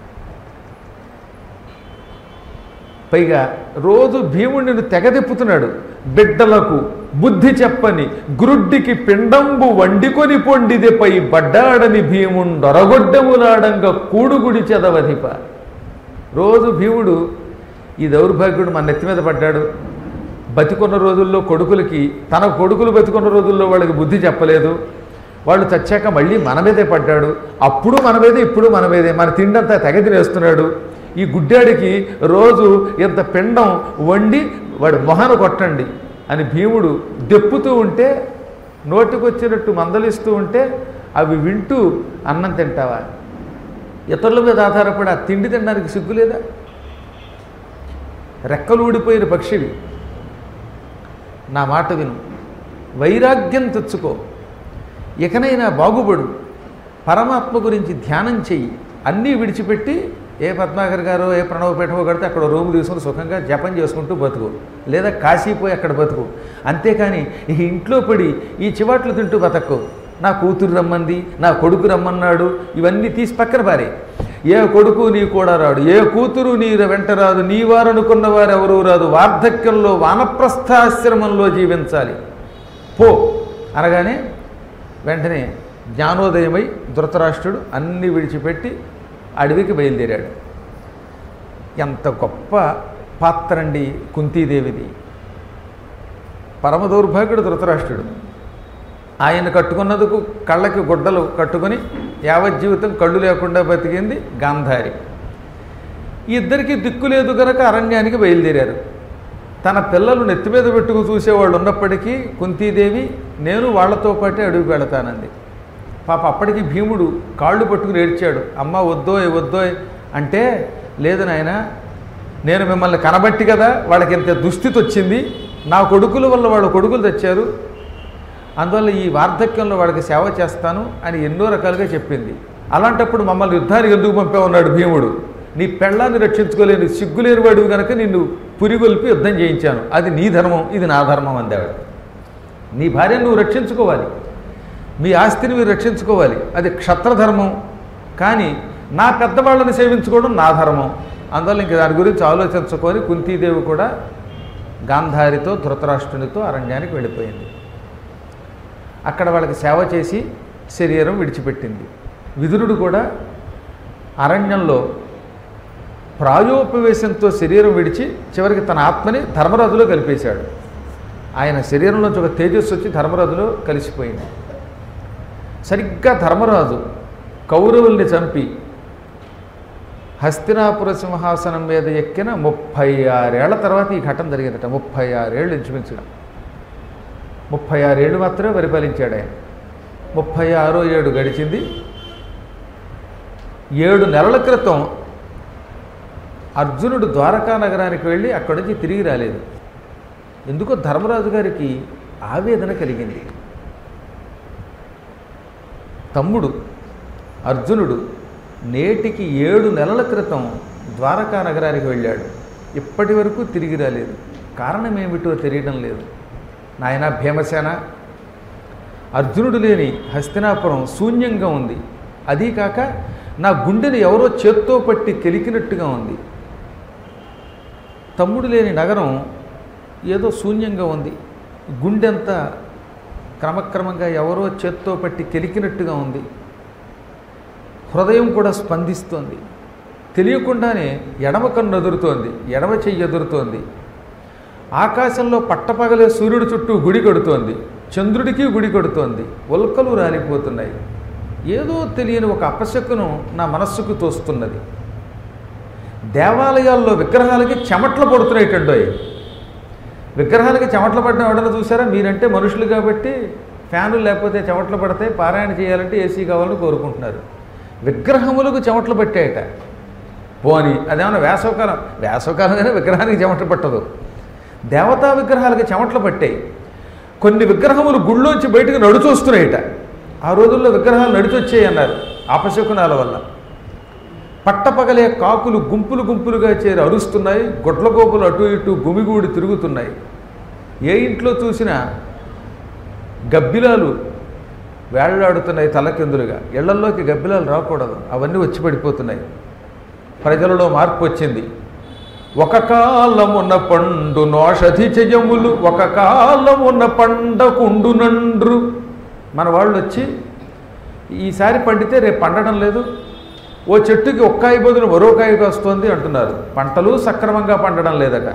పైగా రోజు భీముడిని తెగదెప్పుతున్నాడు బిడ్డలకు బుద్ధి చెప్పని గ్రుడ్డికి పిండంబు వండికొని పొండిదెపై బడ్డాడని భీముండొరగొడ్డములాడంగా కూడుగుడి చెదవధిప రోజు భీముడు ఈ దౌర్భాగ్యుడు మన నెత్తి మీద పడ్డాడు బతికున్న రోజుల్లో కొడుకులకి తన కొడుకులు బతికున్న రోజుల్లో వాళ్ళకి బుద్ధి చెప్పలేదు వాళ్ళు చచ్చాక మళ్ళీ మన మీదే పడ్డాడు అప్పుడు మన మీదే ఇప్పుడు మన మీదే మన తిండంతా తెగ తినేస్తున్నాడు ఈ గుడ్డాడికి రోజు ఇంత పిండం వండి వాడి మొహన కొట్టండి అని భీముడు దెప్పుతూ ఉంటే నోటికొచ్చినట్టు మందలిస్తూ ఉంటే అవి వింటూ అన్నం తింటావా ఇతరుల మీద ఆధారపడి ఆ తిండి తినడానికి సిగ్గులేదా రెక్కలు ఊడిపోయిన పక్షివి నా మాట విను వైరాగ్యం తెచ్చుకో ఇకనైనా బాగుపడు పరమాత్మ గురించి ధ్యానం చెయ్యి అన్నీ విడిచిపెట్టి ఏ పద్మాకర్ గారో ఏ ప్రణవపేటమో కడితే అక్కడ రూము తీసుకుని సుఖంగా జపం చేసుకుంటూ బతుకు లేదా కాశీపోయి అక్కడ బతుకు అంతేకాని ఈ ఇంట్లో పడి ఈ చివాట్లు తింటూ బతక్కు నా కూతురు రమ్మంది నా కొడుకు రమ్మన్నాడు ఇవన్నీ తీసి పక్కన పారే ఏ కొడుకు నీ కూడా రాడు ఏ కూతురు నీ వెంట రాదు నీ వారనుకున్న వారు ఎవరూ రాదు వార్ధక్యంలో వానప్రస్థాశ్రమంలో జీవించాలి పో అనగానే వెంటనే జ్ఞానోదయమై ధృతరాష్ట్రుడు అన్ని విడిచిపెట్టి అడవికి బయలుదేరాడు ఎంత గొప్ప పాత్ర అండి కుంతీదేవిది పరమ దౌర్భాగ్యుడు ధృతరాష్ట్రుడు ఆయన కట్టుకున్నందుకు కళ్ళకి గుడ్డలు కట్టుకొని యావజ్జీవితం కళ్ళు లేకుండా బతికింది గాంధారి ఈ ఇద్దరికి దిక్కు లేదు గనక అరణ్యానికి బయలుదేరారు తన పిల్లలు నెత్తి మీద పెట్టుకు చూసేవాళ్ళు ఉన్నప్పటికీ కుంతీదేవి నేను వాళ్ళతో పాటే అడుగు పెడతానంది పాప అప్పటికి భీముడు కాళ్ళు పట్టుకుని ఏడ్చాడు అమ్మ వద్దోయ్ వద్దోయ్ అంటే లేదు నాయన నేను మిమ్మల్ని కనబట్టి కదా వాళ్ళకి ఇంత దుస్థితి వచ్చింది నా కొడుకుల వల్ల వాళ్ళ కొడుకులు తెచ్చారు అందువల్ల ఈ వార్ధక్యంలో వాళ్ళకి సేవ చేస్తాను అని ఎన్నో రకాలుగా చెప్పింది అలాంటప్పుడు మమ్మల్ని యుద్ధానికి ఎందుకు పంపామన్నాడు భీముడు నీ పెళ్ళాన్ని రక్షించుకోలేని సిగ్గులేని వాడివి కనుక నిన్ను పురిగొల్పి యుద్ధం చేయించాను అది నీ ధర్మం ఇది నా ధర్మం అందాడు నీ భార్యను నువ్వు రక్షించుకోవాలి మీ ఆస్తిని మీరు రక్షించుకోవాలి అది క్షత్రధర్మం కానీ నా పెద్దవాళ్ళని సేవించుకోవడం నా ధర్మం అందువల్ల ఇంక దాని గురించి ఆలోచించుకొని కుంతీదేవి కూడా గాంధారితో ధృతరాష్ట్రునితో అరణ్యానికి వెళ్ళిపోయింది అక్కడ వాళ్ళకి సేవ చేసి శరీరం విడిచిపెట్టింది విదురుడు కూడా అరణ్యంలో ప్రాయోపవేశంతో శరీరం విడిచి చివరికి తన ఆత్మని ధర్మరాజులో కలిపేశాడు ఆయన శరీరంలోంచి ఒక తేజస్సు వచ్చి ధర్మరాజులో కలిసిపోయింది సరిగ్గా ధర్మరాజు కౌరవుల్ని చంపి హస్తినాపుర సింహాసనం మీద ఎక్కిన ముప్పై ఆరేళ్ల తర్వాత ఈ ఘటన జరిగిందట ముప్పై ఆరేళ్ళు ఇంచుమించడం ముప్పై ఆరేళ్ళు మాత్రమే పరిపాలించాడు ఆయన ముప్పై ఆరో ఏడు గడిచింది ఏడు నెలల క్రితం అర్జునుడు ద్వారకా నగరానికి వెళ్ళి అక్కడి నుంచి తిరిగి రాలేదు ఎందుకో ధర్మరాజు గారికి ఆవేదన కలిగింది తమ్ముడు అర్జునుడు నేటికి ఏడు నెలల క్రితం ద్వారకా నగరానికి వెళ్ళాడు ఇప్పటి వరకు తిరిగి రాలేదు కారణం ఏమిటో తెలియడం లేదు నాయన భీమసేన అర్జునుడు లేని హస్తినాపురం శూన్యంగా ఉంది అదీ కాక నా గుండెని ఎవరో చేత్తో పట్టి కెలికినట్టుగా ఉంది తమ్ముడు లేని నగరం ఏదో శూన్యంగా ఉంది గుండెంతా క్రమక్రమంగా ఎవరో చేత్తో పట్టి కెలికినట్టుగా ఉంది హృదయం కూడా స్పందిస్తోంది తెలియకుండానే ఎడమ కన్ను ఎదురుతోంది ఎడమ చెయ్యి ఎదురుతోంది ఆకాశంలో పట్టపగలే సూర్యుడు చుట్టూ గుడి కడుతోంది చంద్రుడికి గుడి కొడుతోంది ఉల్కలు రాలిపోతున్నాయి ఏదో తెలియని ఒక అపశకునం నా మనస్సుకు తోస్తున్నది దేవాలయాల్లో విగ్రహాలకి చెమట్లు పడుతున్నాయిటండోయ్ విగ్రహాలకి చెమట్లు పడడం ఎవడన్నా చూసారా మీరంటే మనుషులు కాబట్టి ఫ్యానులు లేకపోతే చెమట్లు పడితే పారాయణ చేయాలంటే ఏసీ కావాలని కోరుకుంటున్నారు విగ్రహములకు చెమట్లు పట్టాయట పోని అదేమన్నా వేసవకాలం వేసవకాలంగానే విగ్రహానికి చెమట్లు పట్టదు దేవతా విగ్రహాలకి చెమట్లు పట్టాయి కొన్ని విగ్రహములు గుళ్ళోంచి బయటకు నడుచొస్తున్నాయట ఆ రోజుల్లో విగ్రహాలు నడిచొచ్చాయి అన్నారు అపశకునాల వల్ల పట్టపగలే కాకులు గుంపులు గుంపులుగా చేరి అరుస్తున్నాయి గొడ్లగోపులు అటు ఇటు గుమిగూడి తిరుగుతున్నాయి ఏ ఇంట్లో చూసినా గబ్బిలాలు వేళ్లాడుతున్నాయి తలకిందులుగా ఇళ్లల్లోకి గబ్బిలాలు రాకూడదు అవన్నీ వచ్చి పడిపోతున్నాయి ప్రజలలో మార్పు వచ్చింది ఒక కాలమున్న పండు నోషధి చెయ్యములు ఒక కాలమున్న పండకుండునండ్రు మన వాళ్ళు వచ్చి ఈసారి పండితే రేపు పండడం లేదు ఓ చెట్టుకి ఒక్కాయి బదులు మరో కాయ వస్తుంది అంటున్నారు పంటలు సక్రమంగా పండడం లేదట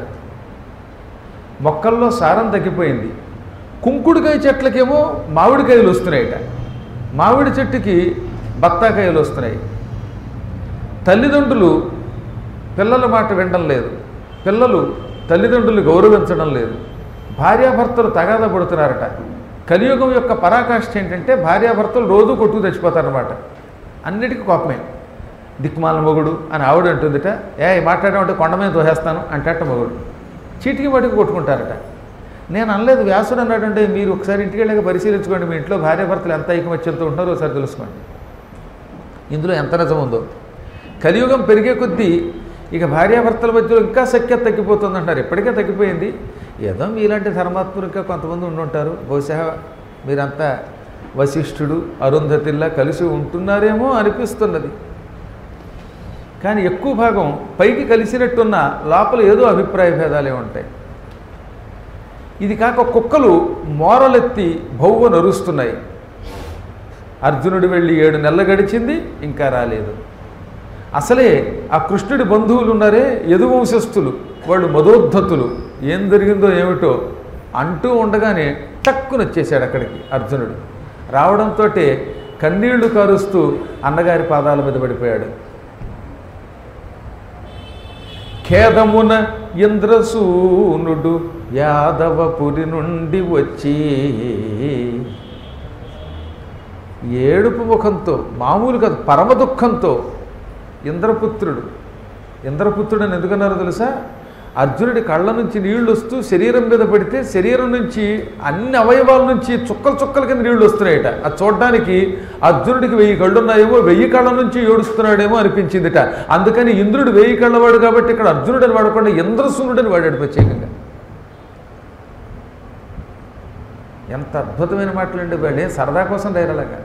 మొక్కల్లో సారం తగ్గిపోయింది కుంకుడుకాయ చెట్లకేమో మామిడికాయలు వస్తున్నాయట మామిడి చెట్టుకి బత్తాకాయలు వస్తున్నాయి తల్లిదండ్రులు పిల్లల మాట వినడం లేదు పిల్లలు తల్లిదండ్రులు గౌరవించడం లేదు భార్యాభర్తలు తగాద పడుతున్నారట కలియుగం యొక్క పరాకాష్ఠ ఏంటంటే భార్యాభర్తలు రోజు కొట్టుకు తెచ్చిపోతారనమాట అన్నిటికీ కోపమే దిక్కుమాల మొగుడు అని ఆవిడ అంటుందిట ఏ మాట్లాడమంటే కొండ మీద తోసేస్తాను అంటట మొగుడు చీటికి మటుకు కొట్టుకుంటారట నేను అనలేదు వ్యాసుడు అన్నాడంటే మీరు ఒకసారి ఇంటికి వెళ్ళాక పరిశీలించుకోండి మీ ఇంట్లో భార్యాభర్తలు ఎంత ఐకమత్యంతో ఉంటారో ఒకసారి తెలుసుకోండి ఇందులో ఎంత నిజం ఉందో కలియుగం పెరిగే కొద్దీ ఇక భార్యాభర్తల మధ్యలో ఇంకా సఖ్యత తగ్గిపోతుంది అంటారు ఇప్పటికే తగ్గిపోయింది ఏదో మీలాంటి ధర్మాత్ములుగా కొంతమంది ఉండుంటారు బహుశా మీరంతా వశిష్ఠుడు అరుంధతిల్లా కలిసి ఉంటున్నారేమో అనిపిస్తున్నది కానీ ఎక్కువ భాగం పైకి కలిసినట్టున్న లోపల ఏదో అభిప్రాయ భేదాలే ఉంటాయి ఇది కాక కుక్కలు మోరలెత్తి భౌవ నరుస్తున్నాయి అర్జునుడు వెళ్ళి ఏడు నెలలు గడిచింది ఇంకా రాలేదు అసలే ఆ కృష్ణుడి బంధువులు ఉన్నారే యదువంశస్థులు వాళ్ళు మదోద్ధతులు ఏం జరిగిందో ఏమిటో అంటూ ఉండగానే టక్కున వచ్చేసాడు అక్కడికి అర్జునుడు రావడంతో కన్నీళ్లు కారుస్తూ అన్నగారి పాదాల మీద పడిపోయాడు ఖేదమున ఇంద్రసూనుడు యాదవపురి నుండి వచ్చి ఏడుపు ముఖంతో మామూలు కాదు పరమ దుఃఖంతో ఇంద్రపుత్రుడు ఇంద్రపుత్రుడు అని ఎందుకన్నారో తెలుసా అర్జునుడి కళ్ళ నుంచి నీళ్లు వస్తూ శరీరం మీద పడితే శరీరం నుంచి అన్ని అవయవాల నుంచి చుక్కలు చుక్కల కింద నీళ్లు వస్తున్నాయట అది చూడడానికి అర్జునుడికి వెయ్యి కళ్ళు ఉన్నాయేమో వెయ్యి కళ్ళ నుంచి ఏడుస్తున్నాడేమో అనిపించిందిట అందుకని ఇంద్రుడు వెయ్యి కళ్ళవాడు కాబట్టి ఇక్కడ అర్జునుడని వాడకుండా ఇంద్రసూనుడని వాడాడు ప్రత్యేకంగా ఎంత అద్భుతమైన మాటలండి వాళ్ళే సరదా కోసం ధైర్యలాగా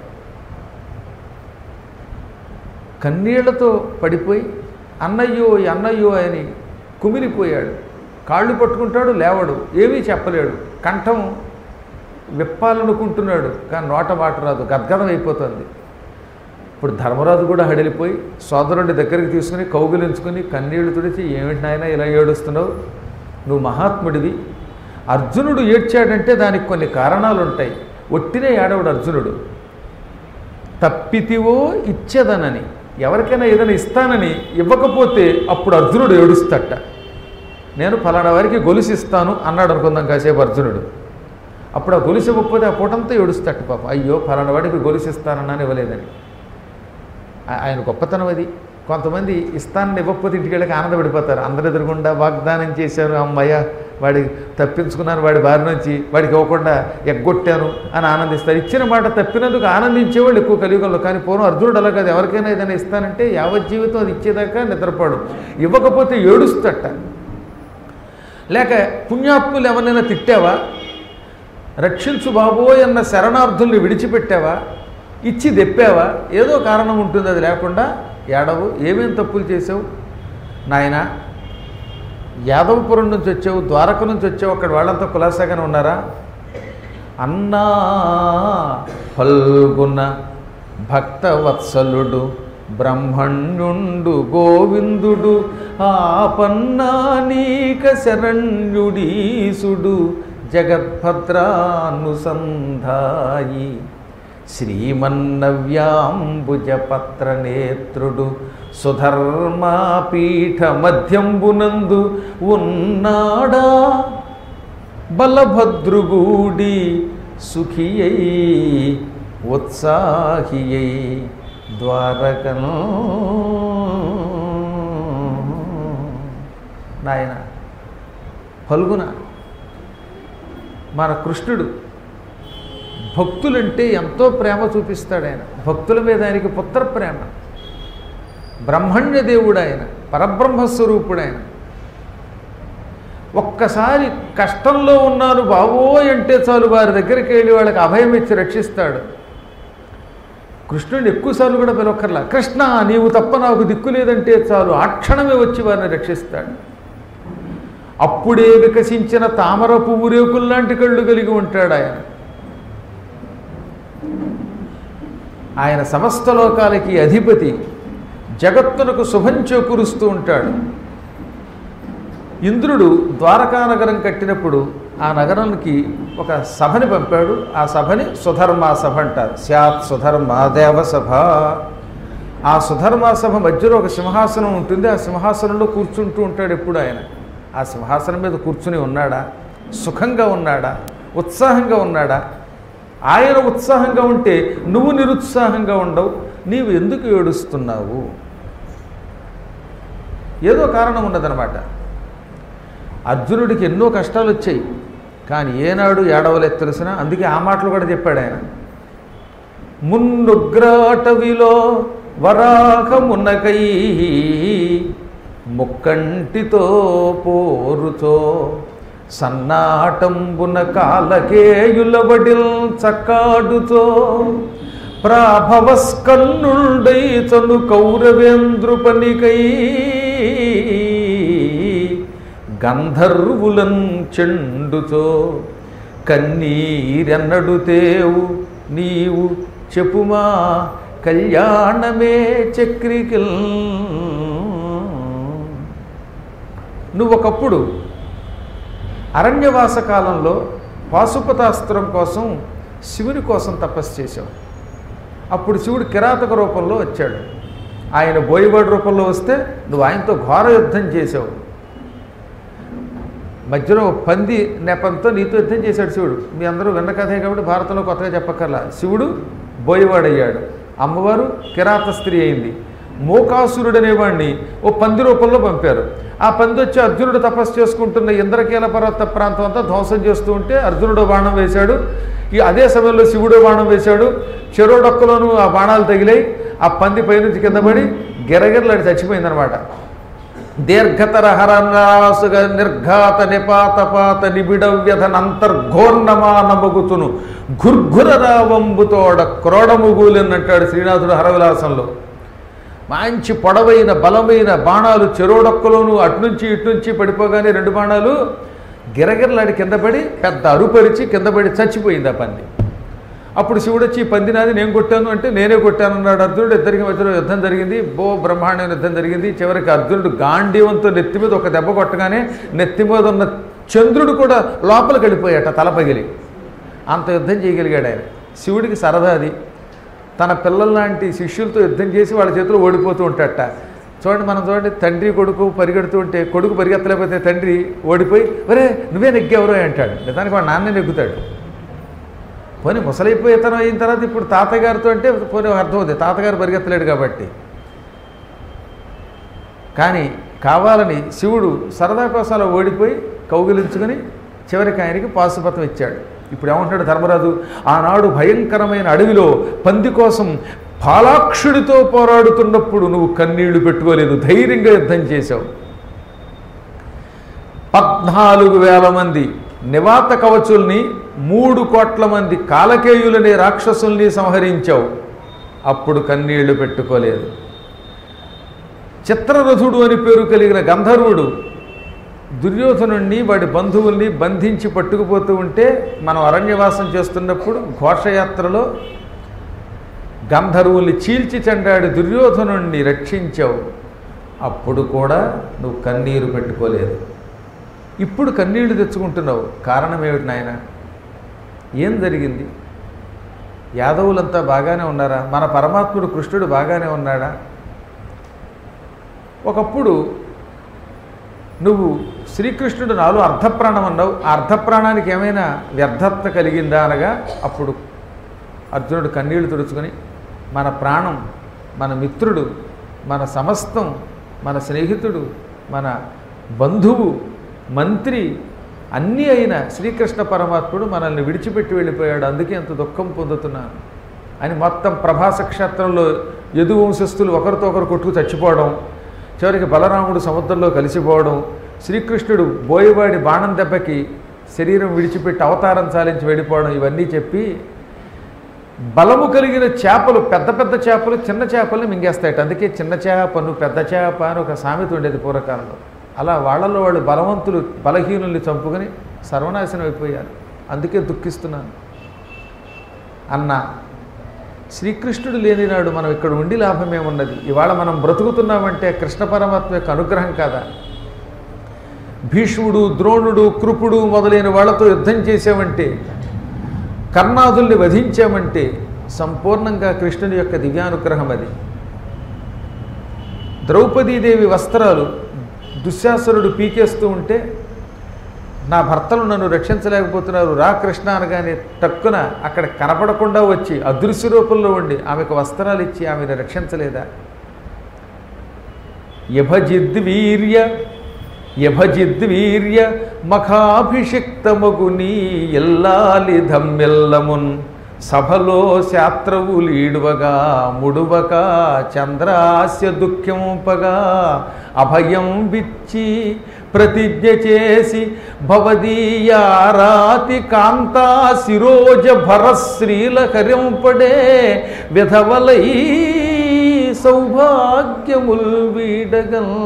కన్నీళ్లతో పడిపోయి అన్నయ్యో అన్నయ్యో అని కుమిలిపోయాడు కాళ్ళు పట్టుకుంటాడు లేవడు ఏమీ చెప్పలేడు కంఠం విప్పాలనుకుంటున్నాడు కానీ నోట మాట రాదు గద్గదం అయిపోతుంది ఇప్పుడు ధర్మరాజు కూడా హడిలిపోయి సోదరుడి దగ్గరికి తీసుకుని కౌగిలించుకుని కన్నీళ్లు తుడిచి ఏమిటి నాయనా ఇలా ఏడుస్తున్నావు నువ్వు మహాత్ముడివి అర్జునుడు ఏడ్చాడంటే దానికి కొన్ని కారణాలు ఉంటాయి ఒట్టినే ఏడవడు అర్జునుడు తప్పితివో ఇచ్చేదనని ఎవరికైనా ఏదైనా ఇస్తానని ఇవ్వకపోతే అప్పుడు అర్జునుడు ఏడుస్తట నేను ఫలానా వారికి గొలుసు ఇస్తాను అన్నాడు అనుకుందాం కాసేపు అర్జునుడు అప్పుడు ఆ గొలుసు ఇవ్వకపోతే ఆ పూటంతా ఏడుస్తట పాప అయ్యో ఫలానా వాడికి గొలుసు ఇస్తానన్నాను ఇవ్వలేదని ఆ- ఆయన గొప్పతనం అది కొంతమంది ఇస్తానని ఇవ్వకపోతే ఇంటికి వెళ్ళక ఆనందపడిపోతారు అందరి ఎదురుగుండా వాగ్దానం చేశాను అమ్మయ్య వాడి తప్పించుకున్నాను వాడి బారి నుంచి వాడికి ఇవ్వకుండా ఎగ్గొట్టాను అని ఆనందిస్తారు ఇచ్చిన మాట తప్పినందుకు ఆనందించేవాళ్ళు ఎక్కువ కలియుగంలో కానీ పూర్వం అర్జునుడు అలా కాదు ఎవరికైనా ఏదైనా ఇస్తానంటే యావత్ జీవితం అది ఇచ్చేదాకా నిద్రపోడు ఇవ్వకపోతే ఏడుస్తట లేక పుణ్యాత్ములు ఎవరినైనా తిట్టావా రక్షించు బాబోయ్ అన్న శరణార్థుల్ని విడిచిపెట్టావా ఇచ్చి దెప్పావా ఏదో కారణం ఉంటుంది అది లేకుండా ఏడవు ఏమేం తప్పులు చేసావు నాయన యాదవపురం నుంచి వచ్చావు ద్వారక నుంచి వచ్చావు అక్కడ వాళ్ళంతా కులాసాగానే ఉన్నారా అన్నా ఫల్గుణ భక్తవత్సలుడు బ్రహ్మణ్యుండు గోవిందుడు ఆపన్నానీక శరణ్యుడీసుడు జగద్భద్రానుసంధాయి శ్రీమన్నవ్యాంబుజపత్రనేత్రుడు సుధర్మాపీఠ మధ్యంబునందు ఉన్నాడా బలభద్రుగుడి సుఖియై ఉత్సాహియై ద్వారకను నాయన పలుగున మన కృష్ణుడు భక్తులంటే ఎంతో ప్రేమ చూపిస్తాడు ఆయన భక్తుల మీద ఆయనకి పుత్ర ప్రేమ బ్రహ్మణ్య దేవుడు ఆయన పరబ్రహ్మస్వరూపుడు ఆయన ఒక్కసారి కష్టంలో ఉన్నాను బావోయ్ అంటే చాలు వారి దగ్గరికి వెళ్ళి వాళ్ళకి అభయం ఇచ్చి రక్షిస్తాడు కృష్ణుడిని ఎక్కువసార్లు కూడా పిలవక్కర్లా కృష్ణ నీవు తప్ప నాకు దిక్కు లేదంటే చాలు ఆ క్షణమే వచ్చి వారిని రక్షిస్తాడు అప్పుడే వికసించిన తామర పువ్వు రేకుల్లాంటి కళ్ళు కలిగి ఉంటాడు ఆయన ఆయన సమస్త లోకాలకి అధిపతి జగత్తునకు శుభం చేకూరుస్తూ ఉంటాడు ఇంద్రుడు ద్వారకా నగరం కట్టినప్పుడు ఆ నగరానికి ఒక సభని పంపాడు ఆ సభని సుధర్మా సభ అంటారు స్యాత్ సుధర్మా దేవ సభ ఆ సుధర్మా సభ మధ్యలో ఒక సింహాసనం ఉంటుంది ఆ సింహాసనంలో కూర్చుంటూ ఉంటాడు ఎప్పుడు ఆయన ఆ సింహాసనం మీద కూర్చుని ఉన్నాడా సుఖంగా ఉన్నాడా ఉత్సాహంగా ఉన్నాడా ఆయన ఉత్సాహంగా ఉంటే నువ్వు నిరుత్సాహంగా ఉండవు నీవు ఎందుకు ఏడుస్తున్నావు ఏదో కారణం ఉన్నదనమాట అర్జునుడికి ఎన్నో కష్టాలు వచ్చాయి కానీ ఏనాడు ఏడవలేదు తెలిసిన అందుకే ఆ మాటలు కూడా చెప్పాడు ఆయన మున్నుగ్రాటవిలో వరాహమునకై ముక్కంటితో పోరుతో సన్నాటంబున కాలకేయులబడిల్ చక్కాడుతో ప్రాభవస్కన్నుండై చను కౌరవేంద్రుపనికై గంధర్వులం చెండుతో కన్నీరెన్నడు తేవు నీవు చెప్పుమా కళ్యాణమే చక్రికిల్ నువ్వు ఒకప్పుడు అరణ్యవాస కాలంలో పాశుపతాస్త్రం కోసం శివుని కోసం తపస్సు చేశావు అప్పుడు శివుడు కిరాతక రూపంలో వచ్చాడు ఆయన బోయవాడి రూపంలో వస్తే నువ్వు ఆయనతో ఘోర యుద్ధం చేసావు మధ్యలో ఒక పంది నెపంతో నీతో యుద్ధం చేశాడు శివుడు మీ అందరూ విన్న కథే కాబట్టి భారతంలో కొత్తగా చెప్పక్కర్లా శివుడు బోయవాడయ్యాడు అమ్మవారు కిరాత స్త్రీ అయింది మోకాసురుడు అనేవాడిని ఓ పంది రూపంలో పంపారు ఆ పంది వచ్చి అర్జునుడు తపస్సు చేసుకుంటున్న ఇంద్రకీల పర్వత ప్రాంతం అంతా ధ్వంసం చేస్తూ ఉంటే అర్జునుడు బాణం వేశాడు ఈ అదే సమయంలో శివుడు బాణం వేశాడు చెరోడొక్కలోనూ ఆ బాణాలు తగిలాయి ఆ పంది పైనుంచి కింద పడి గిరగిరలాడి చచ్చిపోయిందనమాట దీర్ఘతర హరనాసుగ నిర్ఘాత నిపాతపాత నిబిడ వ్యధనంతర్ఘోర్ణమానమగుతును ఘుర్ఘుర రావంబుతోడ క్రోడముగూలెనంటాడు శ్రీనాథుడు హరవిలాసంలో మంచి పొడవైన బలమైన బాణాలు చెరోడొక్కలోను అటునుంచి ఇటునుంచి పడిపోగానే రెండు బాణాలు గిరగిరలాడి కింద పడి పెద్ద అరుపరిచి కింద పడి చచ్చిపోయింది ఆ పంది అప్పుడు శివుడు వచ్చి ఈ పందినాది నేను కొట్టాను అంటే నేనే కొట్టాను అన్నాడు అర్జునుడు ఇద్దరికి మధ్యలో యుద్ధం జరిగింది బో బ్రహ్మాండమైన యుద్ధం జరిగింది చివరికి అర్జునుడు గాంధీవంతో నెత్తి మీద ఒక దెబ్బ కొట్టగానే నెత్తి మీద ఉన్న చంద్రుడు కూడా లోపలికి వెళ్ళిపోయాట తల పగిలి అంత యుద్ధం చేయగలిగాడు ఆయన శివుడికి సరదా అది తన పిల్లల లాంటి శిష్యులతో యుద్ధం చేసి వాళ్ళ చేతిలో ఓడిపోతూ ఉంటాడట చూడండి మనం చూడండి తండ్రి కొడుకు పరిగెడుతూ ఉంటే కొడుకు పరిగెత్తలేకపోతే తండ్రి ఓడిపోయి ఒరే నువ్వే నెగ్గెవరో అంటాడు నిజానికి వాడు నాన్నే నెగ్గుతాడు పోనీ ముసలైపోయేతనం అయిన తర్వాత ఇప్పుడు తాతగారితో అంటే పోనీ అర్థం అవుతుంది తాతగారు పరిగెత్తలేడు కాబట్టి కానీ కావాలని శివుడు సరదా కోసం అలా ఓడిపోయి కౌగిలించుకుని చివరికి ఆయనకి పాశుపతం ఇచ్చాడు ఇప్పుడు ఏమంటున్నాడు ధర్మరాజు ఆనాడు భయంకరమైన అడవిలో పంది కోసం పాలాక్షుడితో పోరాడుతున్నప్పుడు నువ్వు కన్నీళ్లు పెట్టుకోలేదు ధైర్యంగా యుద్ధం చేశావు పద్నాలుగు వేల మంది నివాత కవచుల్ని మూడు కోట్ల మంది కాలకేయులనే రాక్షసుల్ని సంహరించావు అప్పుడు కన్నీళ్లు పెట్టుకోలేదు చిత్రరథుడు అని పేరు కలిగిన గంధర్వుడు దుర్యోధనుణ్ణి వాడి బంధువుల్ని బంధించి పట్టుకుపోతూ ఉంటే మనం అరణ్యవాసం చేస్తున్నప్పుడు ఘోషయాత్రలో గంధర్వుల్ని చీల్చి చెండాడి దుర్యోధనుణ్ణి రక్షించావు అప్పుడు కూడా నువ్వు కన్నీరు పెట్టుకోలేదు ఇప్పుడు కన్నీళ్లు తెచ్చుకుంటున్నావు కారణం ఏమిటి నాయన ఏం జరిగింది యాదవులంతా బాగానే ఉన్నారా మన పరమాత్ముడు కృష్ణుడు బాగానే ఉన్నాడా ఒకప్పుడు నువ్వు శ్రీకృష్ణుడు నాలో అర్ధప్రాణం అన్నావు ఆ అర్ధప్రాణానికి ఏమైనా వ్యర్థత కలిగిందా అనగా అప్పుడు అర్జునుడు కన్నీళ్లు తుడుచుకొని మన ప్రాణం మన మిత్రుడు మన సమస్తం మన స్నేహితుడు మన బంధువు మంత్రి అన్నీ అయిన శ్రీకృష్ణ పరమాత్ముడు మనల్ని విడిచిపెట్టి వెళ్ళిపోయాడు అందుకే అంత దుఃఖం పొందుతున్నాను అని మొత్తం ప్రభాస క్షేత్రంలో యదు వంశస్థులు ఒకరితో ఒకరు కొట్టుకు చచ్చిపోవడం చివరికి బలరాముడు సముద్రంలో కలిసిపోవడం శ్రీకృష్ణుడు బోయవాడి బాణం దెబ్బకి శరీరం విడిచిపెట్టి అవతారం చాలించి వెళ్ళిపోవడం ఇవన్నీ చెప్పి బలము కలిగిన చేపలు పెద్ద పెద్ద చేపలు చిన్న చేపల్ని మింగేస్తాయట అందుకే చిన్న చేపను పెద్ద చేప అని ఒక సామెత ఉండేది పూర్వకాలంలో అలా వాళ్ళలో వాళ్ళు బలవంతులు బలహీనుల్ని చంపుకొని సర్వనాశనం అయిపోయారు అందుకే దుఃఖిస్తున్నాను అన్న శ్రీకృష్ణుడు లేనినాడు మనం ఇక్కడ ఉండి లాభమేమున్నది ఇవాళ మనం బ్రతుకుతున్నామంటే కృష్ణ పరమాత్మ యొక్క అనుగ్రహం కాదా భీష్ముడు ద్రోణుడు కృపుడు మొదలైన వాళ్ళతో యుద్ధం చేసామంటే కర్ణాదుల్ని వధించామంటే సంపూర్ణంగా కృష్ణుని యొక్క దివ్యానుగ్రహం అది ద్రౌపదీదేవి వస్త్రాలు దుశ్శాసనుడు పీకేస్తూ ఉంటే నా భర్తలు నన్ను రక్షించలేకపోతున్నారు రా కృష్ణ అనగానే టక్కున అక్కడ కనపడకుండా వచ్చి అదృశ్య రూపంలో ఉండి ఆమెకు వస్త్రాలు ఇచ్చి ఆమెను రక్షించలేదా యభజిద్వీర్య యభజిద్వీర్య మఖాభిషిక్తమగు నీ ఎల్లాలి ధమ్మెల్లమున్ సభలో శాత్రవులీడువగా ముడువక చంద్రాస్య దుఃఖింపగా అభయం విచ్చి ప్రతిజ్ఞ చేసి భవదీయారాతి కాంతా శిరోజ భరశ్రీల కరింపడే విధవలై సౌభాగ్యముల్ వీడగల్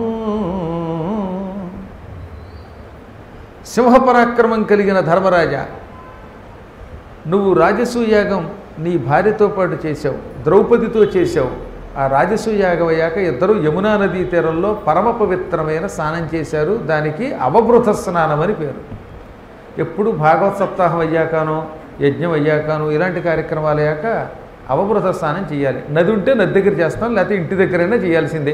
సింహపరాక్రమం కలిగిన ధర్మరాజా నువ్వు రాజసూయాగం నీ భార్యతో పాటు చేశావు ద్రౌపదితో చేశావు ఆ రాజసూయాగం అయ్యాక ఇద్దరు యమునా నదీ తీరంలో పరమ పవిత్రమైన స్నానం చేశారు దానికి అవభృత స్నానం అని పేరు ఎప్పుడు భాగవత సప్తాహం అయ్యాకనో యజ్ఞం అయ్యాకనో ఇలాంటి కార్యక్రమాలు అయ్యాక అవభృత స్నానం చేయాలి నది ఉంటే నది దగ్గర చేస్తాం లేకపోతే ఇంటి దగ్గరైనా చేయాల్సిందే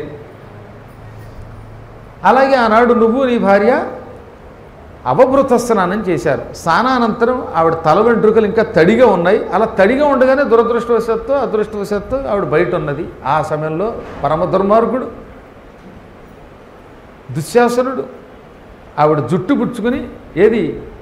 అలాగే ఆనాడు నువ్వు నీ భార్య అవభృత స్నానం చేశారు స్నానానంతరం ఆవిడ తల వెంట్రుకలు ఇంకా తడిగా ఉన్నాయి అలా తడిగా ఉండగానే దురదృష్టవశాత్తు అదృష్టవశాత్తు ఆవిడ బయట ఉన్నది ఆ సమయంలో పరమ దుర్మార్గుడు దుశ్శాసనుడు ఆవిడ జుట్టు పుచ్చుకుని ఏది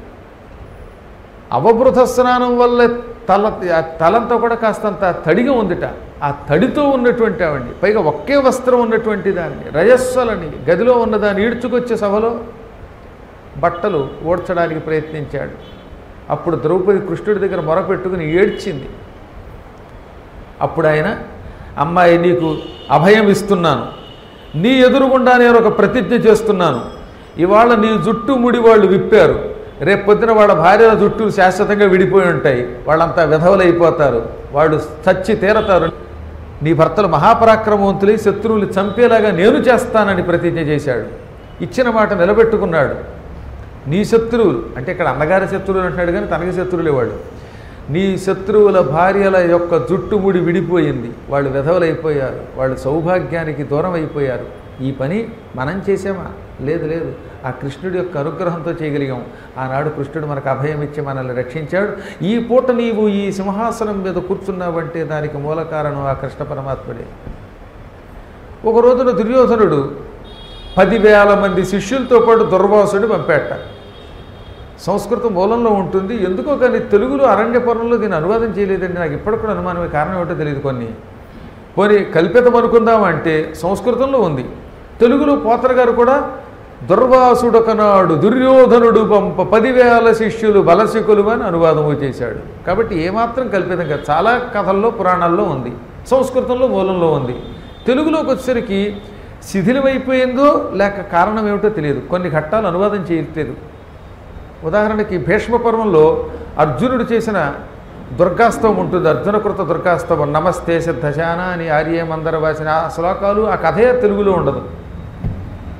అవభృత స్నానం వల్ల తల ఆ తలంతా కూడా కాస్తంత తడిగా ఉందిట ఆ తడితో ఉన్నటువంటి ఆవిడ్ని పైగా ఒకే వస్త్రం ఉన్నటువంటి దాన్ని రజస్వలని గదిలో ఉన్నదాన్ని ఈడ్చుకొచ్చే సభలో బట్టలు ఓడ్చడానికి ప్రయత్నించాడు అప్పుడు ద్రౌపది కృష్ణుడి దగ్గర మొరపెట్టుకుని ఏడ్చింది అప్పుడు ఆయన అమ్మాయి నీకు అభయం ఇస్తున్నాను నీ ఎదురుగుండా నేను ఒక ప్రతిజ్ఞ చేస్తున్నాను ఇవాళ నీ జుట్టు ముడి వాళ్ళు విప్పారు రేపు పొద్దున వాళ్ళ భార్యల జుట్టు శాశ్వతంగా విడిపోయి ఉంటాయి వాళ్ళంతా విధవలైపోతారు వాళ్ళు చచ్చి తీరతారు నీ భర్తలు మహాపరాక్రమవంతులై శత్రువులు చంపేలాగా నేను చేస్తానని ప్రతిజ్ఞ చేశాడు ఇచ్చిన మాట నిలబెట్టుకున్నాడు నీ శత్రువులు అంటే ఇక్కడ అన్నగారి శత్రువులు అంటున్నాడు కానీ తనకి శత్రువులే వాడు నీ శత్రువుల భార్యల యొక్క జుట్టుముడి విడిపోయింది వాళ్ళు విధవలైపోయారు వాళ్ళు సౌభాగ్యానికి దూరం అయిపోయారు ఈ పని మనం చేసామా లేదు లేదు ఆ కృష్ణుడి యొక్క అనుగ్రహంతో చేయగలిగాం ఆనాడు కృష్ణుడు మనకు అభయం ఇచ్చి మనల్ని రక్షించాడు ఈ పూట నీవు ఈ సింహాసనం మీద కూర్చున్నావంటే దానికి మూల కారణం ఆ కృష్ణ పరమాత్ముడే ఒక రోజున దుర్యోధనుడు పదివేల మంది శిష్యులతో పాటు దుర్వాసుడిని పంపేట సంస్కృతం మూలంలో ఉంటుంది ఎందుకో కానీ తెలుగులో అరణ్యపురంలో దీన్ని అనువాదం చేయలేదండి నాకు ఇప్పటికి కూడా అనుమానమే కారణం ఏమిటో తెలియదు కొన్ని పోనీ కల్పితం అనుకుందామంటే సంస్కృతంలో ఉంది తెలుగులో పోతర గారు కూడా దుర్వాసుడొకనాడు దుర్యోధనుడు పంప పదివేల శిష్యులు బలశికులు అని అనువాదము చేశాడు కాబట్టి ఏమాత్రం కల్పితం కాదు చాలా కథల్లో పురాణాల్లో ఉంది సంస్కృతంలో మూలంలో ఉంది తెలుగులోకి వచ్చేసరికి శిథిలమైపోయిందో లేక కారణం ఏమిటో తెలియదు కొన్ని ఘట్టాలు అనువాదం చేయట్లేదు ఉదాహరణకి భీష్మ పర్వంలో అర్జునుడు చేసిన దుర్గాస్తవం ఉంటుంది అర్జునకృత దుర్గాస్తవం నమస్తే సిద్ధశాన అని ఆర్య మందర వాసిన ఆ శ్లోకాలు ఆ కథే తెలుగులో ఉండదు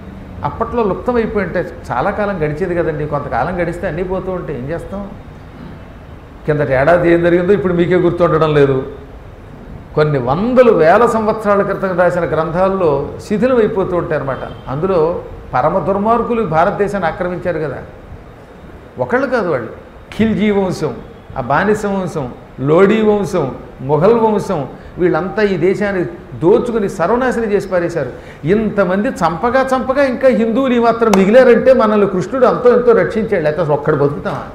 అప్పట్లో లుప్తం అయిపోయి ఉంటే చాలా కాలం గడిచేది కదండి కొంతకాలం గడిస్తే అన్నీ పోతూ ఉంటే ఏం చేస్తాం కిందటి ఏడాది ఏం జరిగిందో ఇప్పుడు మీకే గుర్తుండడం లేదు కొన్ని వందలు వేల సంవత్సరాల క్రితం రాసిన గ్రంథాల్లో శిథిలం అయిపోతూ ఉంటాయి అన్నమాట అందులో పరమ దుర్మార్గులు భారతదేశాన్ని ఆక్రమించారు కదా ఒకళ్ళు కాదు వాళ్ళు ఖిల్జీ వంశం ఆ బానిస వంశం లోడీ వంశం మొఘల్ వంశం వీళ్ళంతా ఈ దేశాన్ని దోచుకుని సర్వనాశనం చేసి పారేశారు ఇంతమంది చంపగా చంపగా ఇంకా హిందువులు ఈ మాత్రం మిగిలారంటే మనల్ని కృష్ణుడు అంతో ఎంతో రక్షించాడు లేకపోతే అసలు ఒక్కడు బతుకుతామా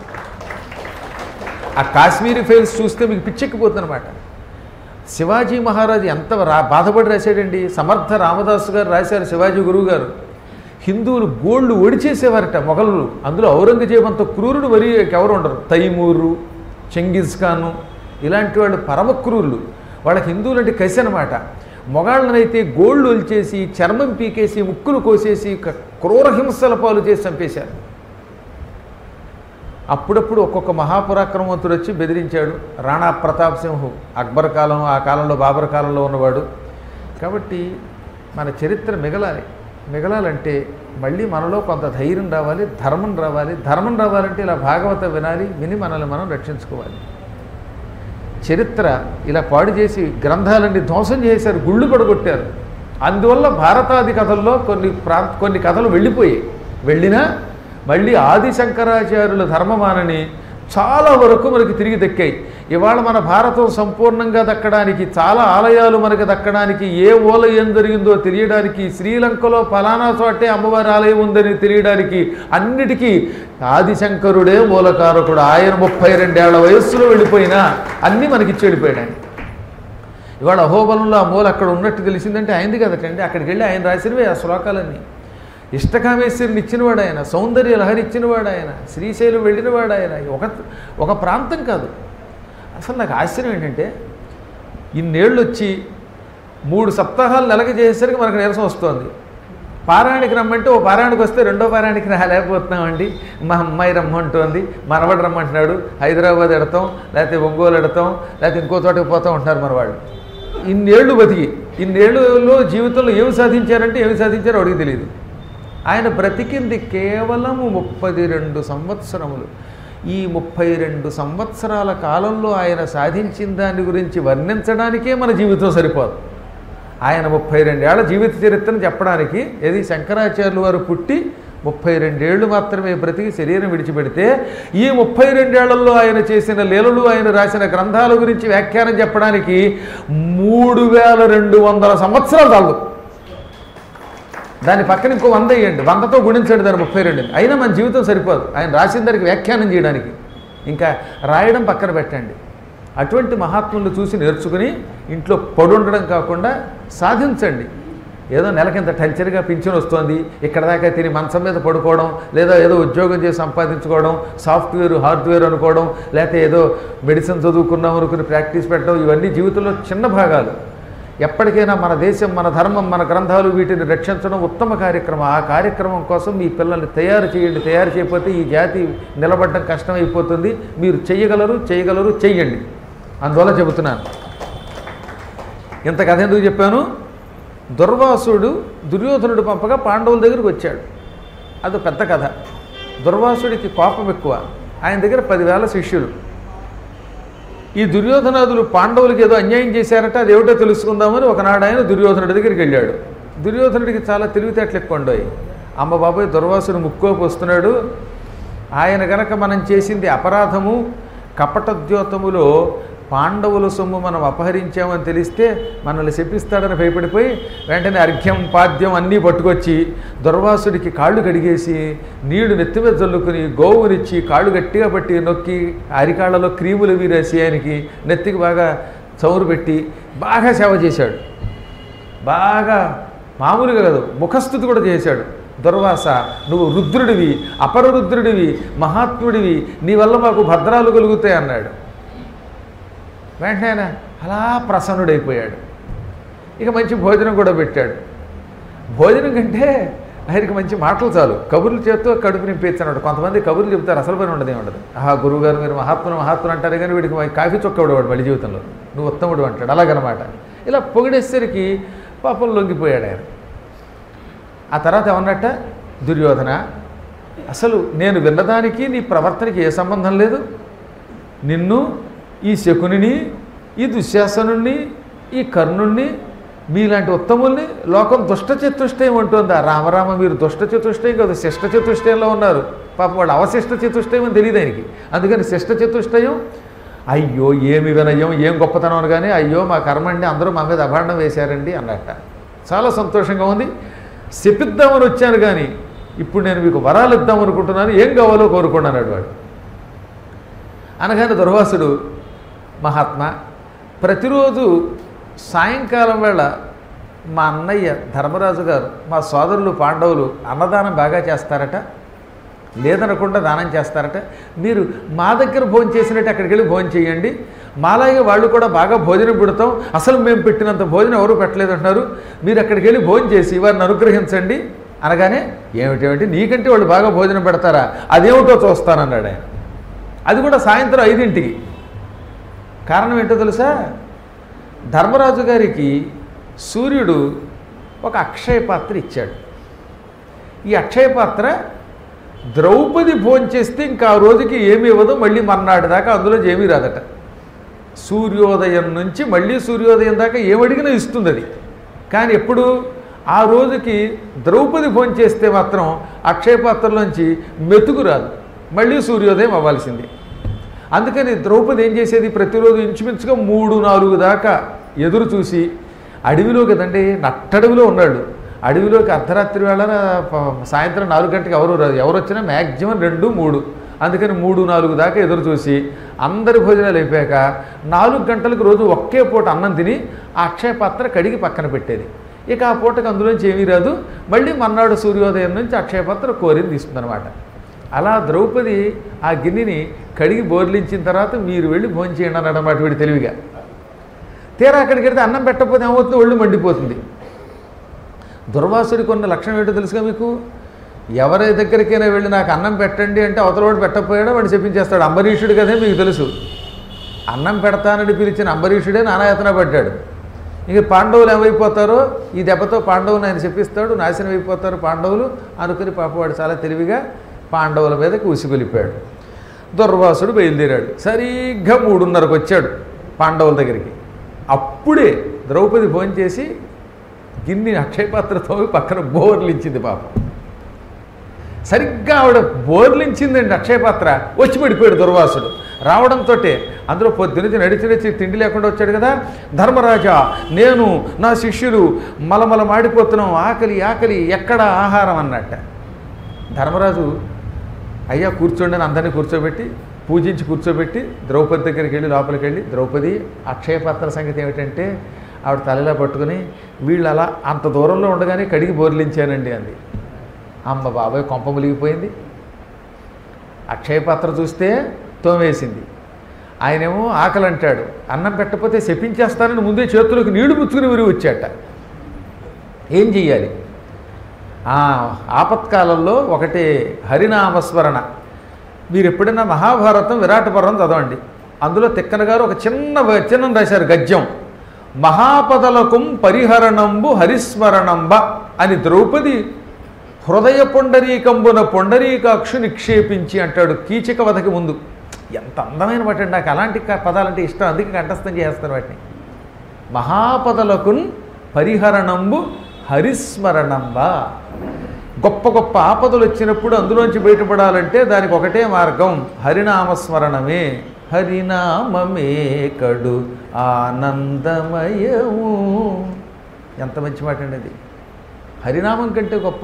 ఆ కాశ్మీరీ ఫైల్స్ చూస్తే మీకు పిచ్చెక్కిపోతుందన్నమాట శివాజీ మహారాజు ఎంత రా బాధపడి రాశాడండి సమర్థ రామదాసు గారు రాశారు శివాజీ గురువు గారు హిందువులు గోళ్ళు ఒడిచేసేవారట మొఘలు అందులో ఔరంగజేబు అంత క్రూరుడు మరి ఎవరు ఉండరు తైమూరు చెంగిజ్ ఖాను ఇలాంటి వాళ్ళు పరమ క్రూరులు వాళ్ళకి హిందువులు అంటే కసి అనమాట మొగాళ్ళనైతే గోళ్ళు ఒలిచేసి చర్మం పీకేసి ముక్కులు కోసేసి క- క్రూర హింసల పాలు చేసి చంపేశారు అప్పుడప్పుడు ఒక్కొక్క మహాపురాక్రమవంతుడు వచ్చి బెదిరించాడు రాణా ప్రతాప్ సింహు అక్బర్ కాలం ఆ కాలంలో బాబర్ కాలంలో ఉన్నవాడు కాబట్టి మన చరిత్ర మిగలాలి మిగలాలంటే మళ్ళీ మనలో కొంత ధైర్యం రావాలి ధర్మం రావాలి ధర్మం రావాలంటే ఇలా భాగవత వినాలి విని మనల్ని మనం రక్షించుకోవాలి చరిత్ర ఇలా పాడు చేసి గ్రంథాలన్నీ ధ్వంసం చేశారు గుళ్ళు పడగొట్టారు అందువల్ల భారతాది కథల్లో కొన్ని ప్రా కొన్ని కథలు వెళ్ళిపోయాయి వెళ్ళినా మళ్ళీ ఆది శంకరాచార్యుల ధర్మమానని చాలా వరకు మనకి తిరిగి దక్కాయి ఇవాళ మన భారతం సంపూర్ణంగా దక్కడానికి చాలా ఆలయాలు మనకి దక్కడానికి ఏ ఓల ఏం జరిగిందో తెలియడానికి శ్రీలంకలో ఫలానా చోటే అమ్మవారి ఆలయం ఉందని తెలియడానికి అన్నిటికీ ఆదిశంకరుడే మూలకారకుడు ఆయన ముప్పై రెండేళ్ల వయస్సులో వెళ్ళిపోయినా అన్నీ మనకిచ్చి వెళ్ళిపోయాడు ఆయన ఇవాళ అహోబలంలో ఆ మూల అక్కడ ఉన్నట్టు తెలిసిందంటే ఆయనది కదటండి అక్కడికి వెళ్ళి ఆయన రాసినవే ఆ శ్లోకాలన్నీ ఇష్టకామేశ్వరిని ఇచ్చినవాడు ఆయన సౌందర్య లహరి ఇచ్చినవాడు ఆయన శ్రీశైలం వెళ్ళినవాడు ఆయన ఒక ఒక ప్రాంతం కాదు అసలు నాకు ఆశ్చర్యం ఏంటంటే ఇన్నేళ్ళు వచ్చి మూడు సప్తాహాలు నెలకి చేసేసరికి మనకు నీరసం వస్తుంది పారాయణకి రమ్మంటే ఓ పారాయణకి వస్తే రెండో పారాయణకి రాలేకపోతున్నామండి మా అమ్మాయి రమ్మంటోంది మనవాడు రమ్మంటున్నాడు హైదరాబాద్ ఎడతాం లేకపోతే ఒంగోలు ఎడతాం లేకపోతే ఇంకో చోటకి పోతూ ఉంటారు మన వాళ్ళు ఇన్నేళ్ళు బతికి ఇన్నేళ్ళలో జీవితంలో ఏమి సాధించారంటే ఏమి సాధించారో అడిగి తెలియదు ఆయన బ్రతికింది కేవలము ముప్పది రెండు సంవత్సరములు ఈ ముప్పై రెండు సంవత్సరాల కాలంలో ఆయన సాధించిన దాని గురించి వర్ణించడానికే మన జీవితం సరిపోదు ఆయన ముప్పై రెండేళ్ల జీవిత చరిత్రను చెప్పడానికి ఏది శంకరాచార్యులు వారు పుట్టి ముప్పై రెండేళ్లు మాత్రమే బ్రతికి శరీరం విడిచిపెడితే ఈ ముప్పై రెండేళ్లలో ఆయన చేసిన లీలలు ఆయన రాసిన గ్రంథాల గురించి వ్యాఖ్యానం చెప్పడానికి మూడు వేల రెండు వందల సంవత్సరాలు చాలు దాని పక్కన ఇంకో వంద వేయండి వందతో గుణించండి దాని ముప్పై రెండు అయినా మన జీవితం సరిపోదు ఆయన రాసిన దానికి వ్యాఖ్యానం చేయడానికి ఇంకా రాయడం పక్కన పెట్టండి అటువంటి మహాత్ములు చూసి నేర్చుకుని ఇంట్లో పడుండడం కాకుండా సాధించండి ఏదో నెలకింత టెన్షన్గా పింఛన్ వస్తుంది ఇక్కడ దాకా తిని మంచం మీద పడుకోవడం లేదా ఏదో ఉద్యోగం చేసి సంపాదించుకోవడం సాఫ్ట్వేర్ హార్డ్వేర్ అనుకోవడం లేకపోతే ఏదో మెడిసిన్ చదువుకున్నాం అనుకుని ప్రాక్టీస్ పెట్టడం ఇవన్నీ జీవితంలో చిన్న భాగాలు ఎప్పటికైనా మన దేశం మన ధర్మం మన గ్రంథాలు వీటిని రక్షించడం ఉత్తమ కార్యక్రమం ఆ కార్యక్రమం కోసం మీ పిల్లల్ని తయారు చేయండి తయారు చేయకపోతే ఈ జాతి నిలబడడం కష్టమైపోతుంది మీరు చెయ్యగలరు చేయగలరు చెయ్యండి అందువల్ల చెబుతున్నాను ఇంత కథ ఎందుకు చెప్పాను దుర్వాసుడు దుర్యోధనుడు పంపగా పాండవుల దగ్గరికి వచ్చాడు అది పెద్ద కథ దుర్వాసుడికి కోపం ఎక్కువ ఆయన దగ్గర పదివేల శిష్యులు ఈ దుర్యోధనాదులు పాండవులకి ఏదో అన్యాయం చేశారట అది ఏమిటో తెలుసుకుందామని ఒకనాడు ఆయన దుర్యోధనుడి దగ్గరికి వెళ్ళాడు దుర్యోధనుడికి చాలా తెలివితేటలు ఎక్కువ ఉండవు అమ్మ బాబాయ్ దుర్వాసుడు ముక్కోపు వస్తున్నాడు ఆయన గనక మనం చేసింది అపరాధము కపటద్యోతములో పాండవుల సొమ్ము మనం అపహరించామని తెలిస్తే మనల్ని శపిస్తాడని భయపడిపోయి వెంటనే అర్ఘ్యం పాద్యం అన్నీ పట్టుకొచ్చి దుర్వాసుడికి కాళ్ళు కడిగేసి నీళ్లు నెత్తి మీద చల్లుకుని గోవునిచ్చి కాళ్ళు గట్టిగా పట్టి నొక్కి అరికాళ్ళలో క్రీములు వీరేసి ఆయనకి నెత్తికి బాగా చౌరు పెట్టి బాగా సేవ చేశాడు బాగా మామూలుగా కాదు ముఖస్థుతి కూడా చేశాడు దుర్వాస నువ్వు రుద్రుడివి అపర రుద్రుడివి మహాత్ముడివి నీ వల్ల మాకు భద్రాలు కలుగుతాయి అన్నాడు వెంటనే ఆయన అలా ప్రసన్నుడైపోయాడు ఇక మంచి భోజనం కూడా పెట్టాడు భోజనం కంటే ఆయనకి మంచి మాటలు చాలు కబుర్లు చేస్తూ కడుపు నింపేస్తున్నాడు కొంతమంది కబుర్లు చెప్తారు అసలు పని ఉండదే ఉండదు ఆహా గురువుగారు మీరు మహాత్ములు మహాత్ములు అంటారు కానీ వీడికి కాఫీ చొక్క వాడు మళ్ళీ జీవితంలో నువ్వు ఉత్తముడు అంటాడు అలాగనమాట ఇలా పొగిడేసరికి పాపం లొంగిపోయాడు ఆయన ఆ తర్వాత ఏమన్నట్ట దుర్యోధన అసలు నేను విన్నదానికి నీ ప్రవర్తనకి ఏ సంబంధం లేదు నిన్ను ఈ శకునిని ఈ దుశ్శాసనుణ్ణి ఈ కర్ణుణ్ణి మీలాంటి ఉత్తముల్ని లోకం దుష్ట చతుష్టయం అంటుందా రామరామ మీరు దుష్ట చతుష్టయం కాదు శిష్ట చతుష్టయంలో ఉన్నారు పాపం వాళ్ళు అవశిష్ట చతుష్టయం అని తెలియదు ఆయనకి అందుకని శిష్ట చతుష్టయం అయ్యో ఏమి వినయం ఏం గొప్పతనం అనగానే అయ్యో మా కర్మండి అందరూ మా మీద అభాండం వేశారండి అన్నట్ట చాలా సంతోషంగా ఉంది శపిద్దామని వచ్చాను కానీ ఇప్పుడు నేను మీకు వరాలు ఇద్దాం అనుకుంటున్నాను ఏం కావాలో కోరుకోండి అన్నాడు వాడు అనగానే దుర్వాసుడు మహాత్మా ప్రతిరోజు సాయంకాలం వేళ మా అన్నయ్య ధర్మరాజు గారు మా సోదరులు పాండవులు అన్నదానం బాగా చేస్తారట లేదనకుండా దానం చేస్తారట మీరు మా దగ్గర భోజనం చేసినట్టు అక్కడికి వెళ్ళి భోజనం చేయండి మాలాగే వాళ్ళు కూడా బాగా భోజనం పెడతాం అసలు మేము పెట్టినంత భోజనం ఎవరు పెట్టలేదు అంటున్నారు మీరు అక్కడికి వెళ్ళి భోజనం చేసి వారిని అనుగ్రహించండి అనగానే ఏమిటేమిటి నీకంటే వాళ్ళు బాగా భోజనం పెడతారా అదేమిటో చూస్తానన్నాడు ఆయన అది కూడా సాయంత్రం ఐదింటికి కారణం ఏంటో తెలుసా ధర్మరాజు గారికి సూర్యుడు ఒక అక్షయ పాత్ర ఇచ్చాడు ఈ అక్షయ పాత్ర ద్రౌపది భోంచేస్తే ఇంకా ఆ రోజుకి ఏమి ఇవ్వదు మళ్ళీ మర్నాడు దాకా అందులో ఏమీ రాదట సూర్యోదయం నుంచి మళ్ళీ సూర్యోదయం దాకా ఏమడిగినా ఇస్తుంది అది కానీ ఎప్పుడు ఆ రోజుకి ద్రౌపది భోంచేస్తే మాత్రం అక్షయ పాత్రలోంచి మెతుకు రాదు మళ్ళీ సూర్యోదయం అవ్వాల్సింది అందుకని ద్రౌపది ఏం చేసేది ప్రతిరోజు ఇంచుమించుగా మూడు నాలుగు దాకా ఎదురు చూసి అడవిలో కదండి నట్టడవిలో ఉన్నాడు అడవిలోకి అర్ధరాత్రి వేళ ప- సాయంత్రం నాలుగు గంటలకు ఎవరు రాదు ఎవరు వచ్చినా మ్యాక్సిమం రెండు మూడు అందుకని మూడు నాలుగు దాకా ఎదురు చూసి అందరి భోజనాలు అయిపోయాక నాలుగు గంటలకు రోజు ఒకే పూట అన్నం తిని ఆ అక్షయ పాత్ర కడిగి పక్కన పెట్టేది ఇక ఆ పూటకు అందులోంచి ఏమీ రాదు మళ్ళీ మర్నాడు సూర్యోదయం నుంచి అక్షయ పాత్ర కోరిని తీసుకుందనమాట అలా ద్రౌపది ఆ గిన్నెని కడిగి బోర్లించిన తర్వాత మీరు వెళ్ళి భోజనం చేయండి అన్నాడు అన్నమాట వీడి తెలివిగా తీరా అక్కడికి వెళ్తే అన్నం పెట్టకపోతే ఏమవుతుంది ఒళ్ళు మండిపోతుంది దుర్వాసుడికి ఉన్న లక్షణం ఏంటో తెలుసుగా మీకు ఎవరి దగ్గరికైనా వెళ్ళి నాకు అన్నం పెట్టండి అంటే అవతలవాడు పెట్టకపోయాడో వాడు చెప్పించేస్తాడు అంబరీషుడు కదే మీకు తెలుసు అన్నం పెడతానని పిలిచిన అంబరీషుడే నానాయతన పడ్డాడు ఇక పాండవులు ఏమైపోతారో ఈ దెబ్బతో పాండవులు ఆయన చెప్పిస్తాడు నాశనం అయిపోతారు పాండవులు అనుకుని పాపవాడు చాలా తెలివిగా పాండవుల మీదకి ఉసిగొలిపాడు దుర్వాసుడు బయలుదేరాడు సరిగ్గా మూడున్నరకు వచ్చాడు పాండవుల దగ్గరికి అప్పుడే ద్రౌపది ఫోన్ చేసి గిన్నె అక్షయపాత్రతో పక్కన బోర్లించింది పాపం సరిగ్గా ఆవిడ బోర్లించిందండి అక్షయపాత్ర వచ్చి పడిపోయాడు దుర్వాసుడు రావడంతో అందులో పొద్దునుంచి నడిచి నడిచి తిండి లేకుండా వచ్చాడు కదా ధర్మరాజా నేను నా శిష్యులు మలమల మాడిపోతున్నాం ఆకలి ఆకలి ఎక్కడ ఆహారం అన్నట్ట ధర్మరాజు అయ్యా కూర్చోండి అని అందరినీ కూర్చోబెట్టి పూజించి కూర్చోబెట్టి ద్రౌపది దగ్గరికి వెళ్ళి లోపలికి వెళ్ళి ద్రౌపది అక్షయపాత్ర సంగతి ఏమిటంటే ఆవిడ తలలా పట్టుకుని వీళ్ళు అలా అంత దూరంలో ఉండగానే కడిగి బోర్లించానండి అంది అమ్మ బాబాయ్ కొంప ములిగిపోయింది అక్షయపాత్ర చూస్తే తోమేసింది ఆయనేమో ఆకలి అంటాడు అన్నం పెట్టకపోతే శపించేస్తానని ముందే చేతులకు నీళ్లు పుచ్చుకుని విరిగి వచ్చాట ఏం చెయ్యాలి ఆ ఆపత్కాలంలో ఒకటి హరినామస్మరణ మీరు ఎప్పుడైనా మహాభారతం విరాట పర్వం చదవండి అందులో తిక్కన గారు ఒక చిన్న వచనం రాశారు గద్యం మహాపదలకుం పరిహరణంబు హరిస్మరణంబ అని ద్రౌపది హృదయ పొండరీకంబున పొండరీకాక్షు నిక్షేపించి అంటాడు కీచక వధకి ముందు ఎంత అందమైన వాటి అండి నాకు అలాంటి క- పదాలంటే ఇష్టం అందుకే కంఠస్థం చేస్తాను వాటిని మహాపదలకున్ పరిహరణంబు హరిస్మరణంబ గొప్ప గొప్ప ఆపదలు వచ్చినప్పుడు అందులోంచి బయటపడాలంటే దానికి ఒకటే మార్గం హరినామస్మరణమే హరినామమే కడు ఆనందమయము ఎంత మంచి మాట అండి అది హరినామం కంటే గొప్ప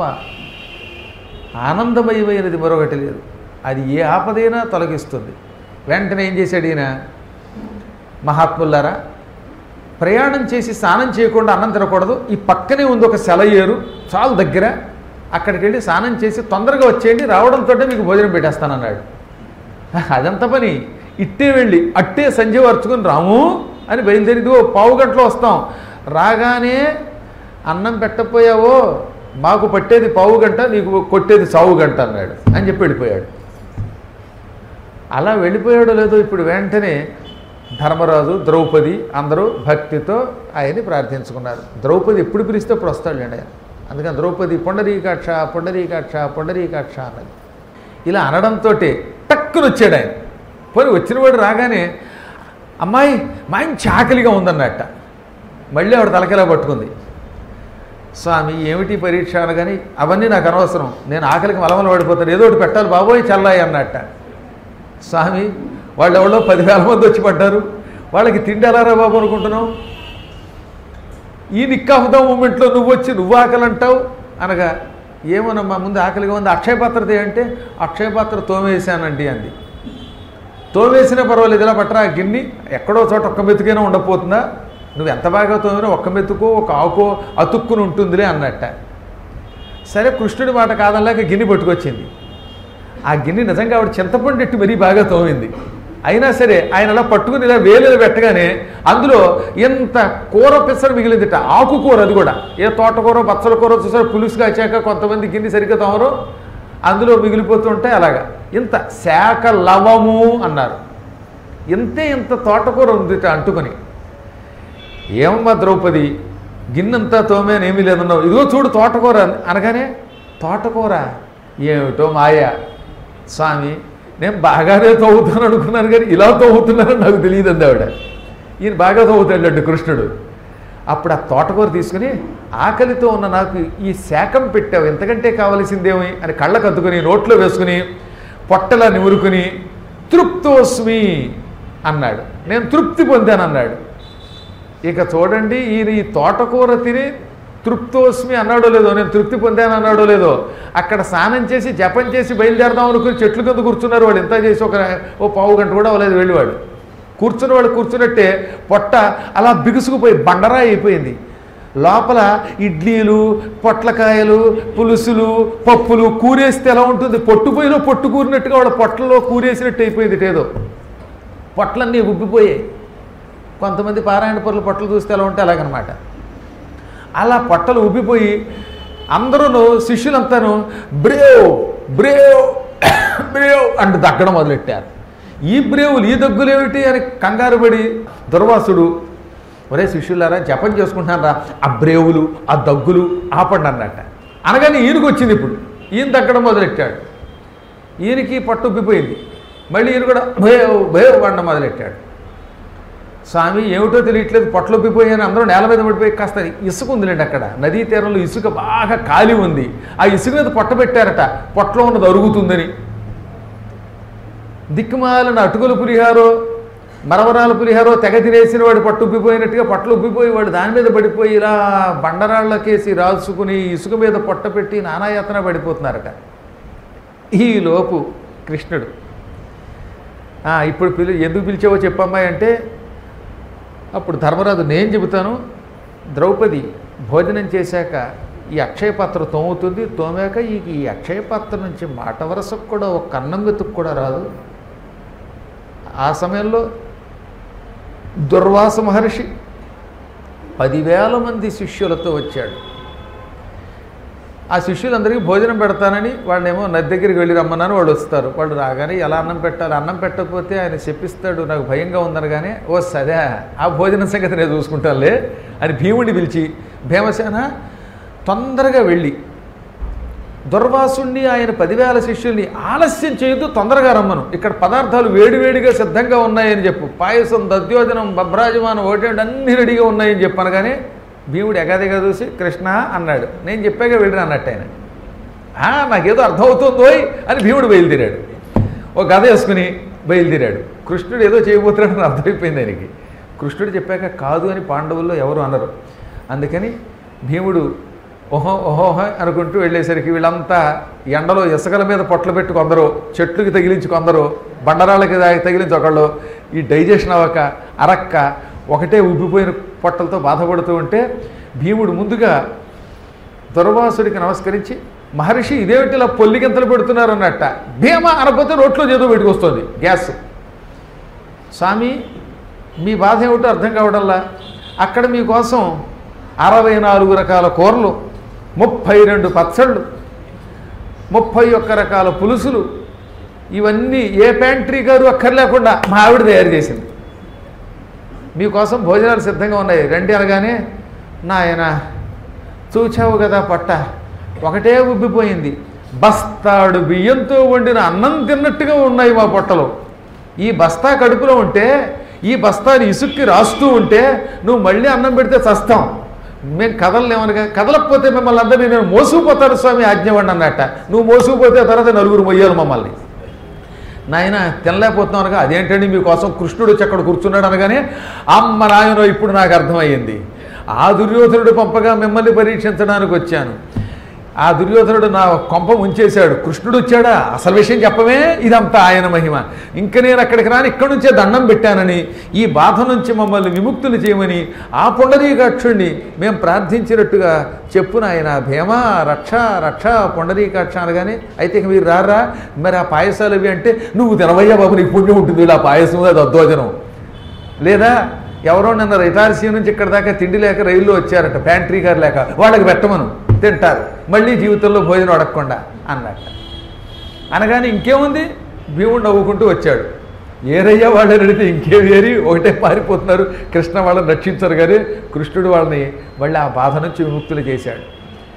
ఆనందమయమైనది మరొకటి లేదు అది ఏ ఆపదైనా తొలగిస్తుంది వెంటనే ఏం చేశాడు ఈయన మహాత్ములారా ప్రయాణం చేసి స్నానం చేయకుండా అన్నం తినకూడదు ఈ పక్కనే ఉంది ఒక సెలయేరు చాలా దగ్గర అక్కడికి వెళ్ళి స్నానం చేసి తొందరగా వచ్చేయండి రావడంతో మీకు భోజనం పెట్టేస్తానన్నాడు అదంత పని ఇట్టే వెళ్ళి అట్టే సంజయ్ వరుచుకుని రాము అని బయలుదేరి ఇదిగో పావు గంటలో వస్తాం రాగానే అన్నం పెట్టపోయావో మాకు పట్టేది పావు గంట నీకు కొట్టేది సావు గంట అన్నాడు అని చెప్పి వెళ్ళిపోయాడు అలా వెళ్ళిపోయాడో లేదో ఇప్పుడు వెంటనే ధర్మరాజు ద్రౌపది అందరూ భక్తితో ఆయన్ని ప్రార్థించుకున్నారు ద్రౌపది ఎప్పుడు పిలిస్తే అప్పుడు వస్తాడులేండి ఆయన అందుకని ద్రౌపది పొండరీకాక్ష పొండరీకాక్ష పొండరీకాక్ష అన్నది ఇలా అనడంతో టక్కున వచ్చాడు ఆయన పోయి వచ్చినవాడు రాగానే అమ్మాయి మంచి ఆకలిగా ఉందన్నట్ట మళ్ళీ ఆవిడ తలకెలా పట్టుకుంది స్వామి ఏమిటి పరీక్ష అనగాని అవన్నీ నాకు అనవసరం నేను ఆకలికి మలమల పడిపోతాను ఏదో ఒకటి పెట్టాలి బాబోయ్ చల్లాయి అన్నట్ట స్వామి వాళ్ళు ఎవరో పదివేల మంది వచ్చి పడ్డారు వాళ్ళకి తిండి ఎలారా బాబు అనుకుంటున్నావు ఈ నిక్కాఫ్దా మూమెంట్లో నువ్వు వచ్చి నువ్వు ఆకలి అంటావు అనగా ఏమోనమ్మా ముందు ఆకలిగా ఉంది అక్షయపాత్రత అంటే అక్షయపాత్ర తోమేశానండి అంది తోమేసినా పర్వాలేదు ఇలా పట్టరా ఆ గిన్నె ఎక్కడో చోట ఒక్క మెతుకైనా ఉండకపోతుందా నువ్వు ఎంత బాగా తోమినా ఒక్క మెతుకో ఒక ఆకో అతుక్కుని ఉంటుందిలే అన్నట్ట సరే కృష్ణుడి మాట కాదనలేక గిన్నె పట్టుకొచ్చింది ఆ గిన్నె నిజంగా ఆవిడ చింతపండు ఎట్టు మరీ బాగా తోమింది అయినా సరే ఆయన అలా పట్టుకుని ఇలా వేలు పెట్టగానే అందులో ఎంత కూర పిసరు మిగిలిందిట ఆకుకూర అది కూడా ఏ తోటకూర బచ్చల కూర చూసారు పులుసు కాచాక కొంతమంది గిన్నె సరిగ్గా తోమరు అందులో మిగిలిపోతుంటే అలాగా ఇంత శాఖ లవము అన్నారు ఇంతే ఇంత తోటకూర ఉందిట అంటుకొని ఏమమ్మా ద్రౌపది గిన్నెంతా తోమేని ఏమీ లేదన్నావు ఇదిగో చూడు తోటకూర అని- అనగానే తోటకూర ఏమిటో మాయ స్వామి నేను బాగానే తవ్వుతాను అనుకున్నాను కానీ ఇలా తవ్వుతున్నానని నాకు తెలియదు అంది ఆవిడ ఈయన బాగా తవ్వుతాడండి కృష్ణుడు అప్పుడు ఆ తోటకూర తీసుకుని ఆకలితో ఉన్న నాకు ఈ శాఖం పెట్టావు ఎంతకంటే కావలసిందేమి అని కళ్ళకు అద్దుకుని నోట్లో వేసుకుని పొట్టలా నిమురుకుని తృప్తోస్మి అన్నాడు నేను తృప్తి పొందాను అన్నాడు ఇక చూడండి ఈయన ఈ తోటకూర తిని తృప్తోస్మి అన్నాడో లేదో నేను తృప్తి పొందాను అన్నాడో లేదో అక్కడ స్నానం చేసి జపం చేసి బయలుదేరదాం అనుకుని చెట్లు కింద కూర్చున్నారు వాడు ఇంత చేసి ఒక ఓ పావు గంట కూడా అవ్వలేదు వెళ్ళివాడు కూర్చున్నవాడు కూర్చున్నట్టే పొట్ట అలా బిగుసుకుపోయి బండరా అయిపోయింది లోపల ఇడ్లీలు పొట్లకాయలు పులుసులు పప్పులు కూరేస్తే ఎలా ఉంటుంది పొట్టుపోయిలో పొట్టు కూరినట్టుగా వాడు పొట్టలో కూరేసినట్టు అయిపోయింది ఏదో పొట్లన్నీ ఉబ్బిపోయాయి కొంతమంది పారాయణ పొరలు పొట్టలు చూస్తే ఎలా ఉంటే అలాగనమాట అలా పొట్టలు ఉబ్బిపోయి అందరూ శిష్యులంతాను బ్రేవ్ బ్రేవ్ బ్రేవ్ అంటూ దగ్గడం మొదలెట్టారు ఈ బ్రేవులు ఈ దగ్గులేమిటి అని కంగారు పడి దుర్వాసుడు ఒరే శిష్యులారా జపం చేసుకుంటున్నారా ఆ బ్రేవులు ఆ దగ్గులు ఆపండి అన్నట్ట అనగానే ఈయనకు వచ్చింది ఇప్పుడు ఈయన దగ్గడం మొదలెట్టాడు ఈయనకి పట్టు ఉబ్బిపోయింది మళ్ళీ ఈయన కూడా భయో భయో వండడం మొదలెట్టాడు స్వామి ఏమిటో తెలియట్లేదు పొట్లు ఉబ్బిపోయాను అందరూ నేల మీద పడిపోయి కాస్త ఇసుక ఉందిలేండి అక్కడ నదీ తీరంలో ఇసుక బాగా ఖాళీ ఉంది ఆ ఇసుక మీద పొట్ట పెట్టారట పొట్టలో ఉన్నది అరుగుతుందని దిక్కుమాలిన అటుకుల పులిహారో మరమరాల పులిహారో తెగ తినేసిన వాడు పట్టు ఉబ్బిపోయినట్టుగా పట్లు ఉబ్బిపోయి వాడు దాని మీద పడిపోయి ఇలా బండరాళ్ళకేసి రాల్చుకుని ఇసుక మీద పొట్ట పెట్టి నానాయాతన పడిపోతున్నారట ఈ లోపు కృష్ణుడు "ఆ, ఇప్పుడు పిలి ఎందుకు పిలిచావో చెప్పమ్మాయి అంటే అప్పుడు ధర్మరాజు నేను చెబుతాను ద్రౌపది భోజనం చేశాక ఈ అక్షయ పాత్ర తోముతుంది తోమాక ఈ ఈ అక్షయ పాత్ర నుంచి మాట వరసకు కూడా ఒక కన్నం వెతుకు కూడా రాదు ఆ సమయంలో దుర్వాస మహర్షి పదివేల మంది శిష్యులతో వచ్చాడు ఆ శిష్యులందరికీ భోజనం పెడతానని వాళ్ళేమో నది దగ్గరికి వెళ్ళి రమ్మన్నాను వాళ్ళు వస్తారు వాళ్ళు రాగానే ఎలా అన్నం పెట్టాలి అన్నం పెట్టకపోతే ఆయన చెప్పిస్తాడు నాకు భయంగా ఉందనగానే ఓ సరే ఆ భోజనం సంగతి నేను చూసుకుంటానులే అని భీముడిని పిలిచి భీమసేన తొందరగా వెళ్ళి దుర్వాసుణ్ణి ఆయన పదివేల శిష్యుల్ని ఆలస్యం చేయొద్దు తొందరగా రమ్మను ఇక్కడ పదార్థాలు వేడివేడిగా సిద్ధంగా ఉన్నాయని చెప్పు పాయసం దద్యోజనం బభ్రాజమానం ఒకటి అన్నీ రెడీగా ఉన్నాయని చెప్పు అనగానే భీముడు ఎగాదిగా చూసి కృష్ణ అన్నాడు నేను చెప్పాక వెళ్ళిన అన్నట్టు ఆయన "ఆ, నాకేదో అర్థమవుతుందోయ్ అని భీముడు బయలుదేరాడు ఓ గద వేసుకుని బయలుదేరాడు కృష్ణుడు ఏదో చేయబోతున్నాడని అర్థమైపోయింది ఆయనకి కృష్ణుడు చెప్పాక కాదు అని పాండవుల్లో ఎవరు అనరు అందుకని భీముడు ఓహో ఓహోహ అనుకుంటూ వెళ్ళేసరికి వీళ్ళంతా ఎండలో ఇసుకల మీద పొట్లు పెట్టి కొందరు చెట్లుకి తగిలించి కొందరు బండరాళ్ళకి దా- తగిలించి ఒకళ్ళు ఈ డైజెషన్ అవ్వక అరక్క ఒకటే ఉబ్బిపోయిన పొట్టలతో బాధపడుతూ ఉంటే భీముడు ముందుగా దుర్వాసుడికి నమస్కరించి మహర్షి ఇదేమిటి ఇలా పొల్లిగింతలు పెడుతున్నారు అన్నట్ట భీమ అనకపోతే రోట్లో చేదో పెట్టుకొస్తుంది గ్యాస్ స్వామి మీ బాధ ఏమిటో అర్థం కావడంలా అక్కడ మీకోసం అరవై నాలుగు రకాల కూరలు ముప్పై రెండు పచ్చళ్ళు ముప్పై ఒక్క రకాల పులుసులు ఇవన్నీ ఏ ప్యాంట్రీ గారు అక్కర్లేకుండా మా ఆవిడ తయారు చేసింది మీకోసం భోజనాలు సిద్ధంగా ఉన్నాయి రండి అనగానే నాయన చూచావు కదా పొట్ట ఒకటే ఉబ్బిపోయింది బస్తాడు బియ్యంతో వండిన అన్నం తిన్నట్టుగా ఉన్నాయి మా పొట్టలో ఈ బస్తా కడుపులో ఉంటే ఈ బస్తాని ఇసుక్కి రాస్తూ ఉంటే నువ్వు మళ్ళీ అన్నం పెడితే చస్తాం మేము కదలలేమనగా కదలకపోతే మిమ్మల్ని అందరినీ నేను మోసుకుపోతాను స్వామి ఆజ్ఞవండి అన్నట్ట నువ్వు మోసుకుపోతే తర్వాత నలుగురు మొయ్యాలి మమ్మల్ని నాయన తినలేకపోతున్నాం అనగా అదేంటండి మీకోసం కృష్ణుడు వచ్చి అక్కడ కూర్చున్నాడు అనగానే అమ్మ నాయనో ఇప్పుడు నాకు అర్థమయ్యింది ఆ దుర్యోధనుడు పంపగా మిమ్మల్ని పరీక్షించడానికి వచ్చాను ఆ దుర్యోధనుడు నా కొంప ఉంచేశాడు కృష్ణుడు వచ్చాడా అసలు విషయం చెప్పమే ఇదంతా ఆయన మహిమ ఇంక నేను అక్కడికి రాని ఇక్కడి నుంచే దండం పెట్టానని ఈ బాధ నుంచి మమ్మల్ని విముక్తులు చేయమని ఆ పుండరీకాక్షుణ్ణి మేము ప్రార్థించినట్టుగా చెప్పు నాయన భీమా రక్ష రక్ష పుండరీకాక్ష అనగానే అయితే ఇక మీరు రారా మరి ఆ పాయసాలు అవి అంటే నువ్వు తినవయ్యా బాబు నీకు పుణ్యం ఉంటుంది ఇలా పాయసం అది అద్దోజనం లేదా ఎవరో నిన్న రిటార్సీ నుంచి ఇక్కడ దాకా తిండి లేక రైల్లో వచ్చారట ప్యాంట్రీ గారు లేక వాళ్ళకి పెట్టమను తింటారు మళ్ళీ జీవితంలో భోజనం అడగకుండా అన్నట్ట అనగానే ఇంకేముంది భీముడు నవ్వుకుంటూ వచ్చాడు ఏరయ్యా వాళ్ళని అడిగితే ఇంకేం ఏరి ఒకటే పారిపోతున్నారు కృష్ణ వాళ్ళని రక్షించరు కానీ కృష్ణుడు వాళ్ళని మళ్ళీ ఆ బాధ నుంచి విముక్తులు చేశాడు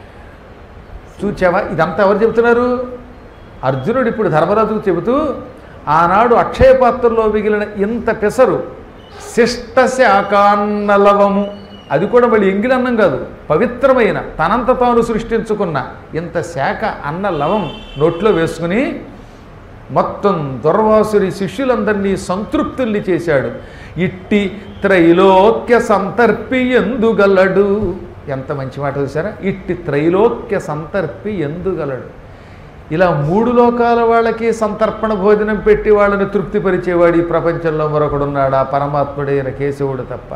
చూచావా ఇదంతా ఎవరు చెబుతున్నారు అర్జునుడు ఇప్పుడు ధర్మరాజుకు చెబుతూ ఆనాడు అక్షయ పాత్రలో మిగిలిన ఇంత పెసరు శిష్ట శాకాన్నలవము అది కూడా మళ్ళీ ఎంగిలన్నం కాదు పవిత్రమైన తనంత తాను సృష్టించుకున్న ఇంత శాఖ అన్న లవం నోట్లో వేసుకుని మొత్తం దుర్వాసుని శిష్యులందరినీ సంతృప్తుల్ని చేశాడు ఇట్టి త్రైలోక్య సంతర్పి ఎందుగలడు ఎంత మంచి మాట చూసారా ఇట్టి త్రైలోక్య సంతర్పి ఎందుగలడు ఇలా మూడు లోకాల వాళ్ళకి సంతర్పణ భోజనం పెట్టి వాళ్ళని తృప్తిపరిచేవాడు ఈ ప్రపంచంలో మరొకడున్నాడా పరమాత్ముడైన కేశవుడు తప్ప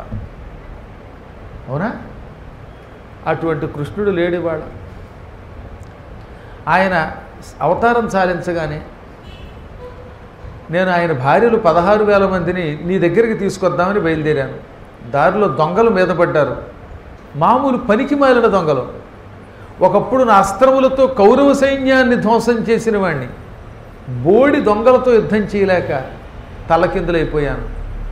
అవునా అటువంటి కృష్ణుడు లేడివాడ ఆయన అవతారం సాధించగానే నేను ఆయన భార్యలు పదహారు వేల మందిని నీ దగ్గరికి తీసుకొద్దామని బయలుదేరాను దారిలో దొంగలు మీద పడ్డారు మామూలు పనికి మాలిన దొంగలు ఒకప్పుడు నా అస్త్రములతో కౌరవ సైన్యాన్ని ధ్వంసం చేసిన వాణ్ణి బోడి దొంగలతో యుద్ధం చేయలేక తలకిందులైపోయాను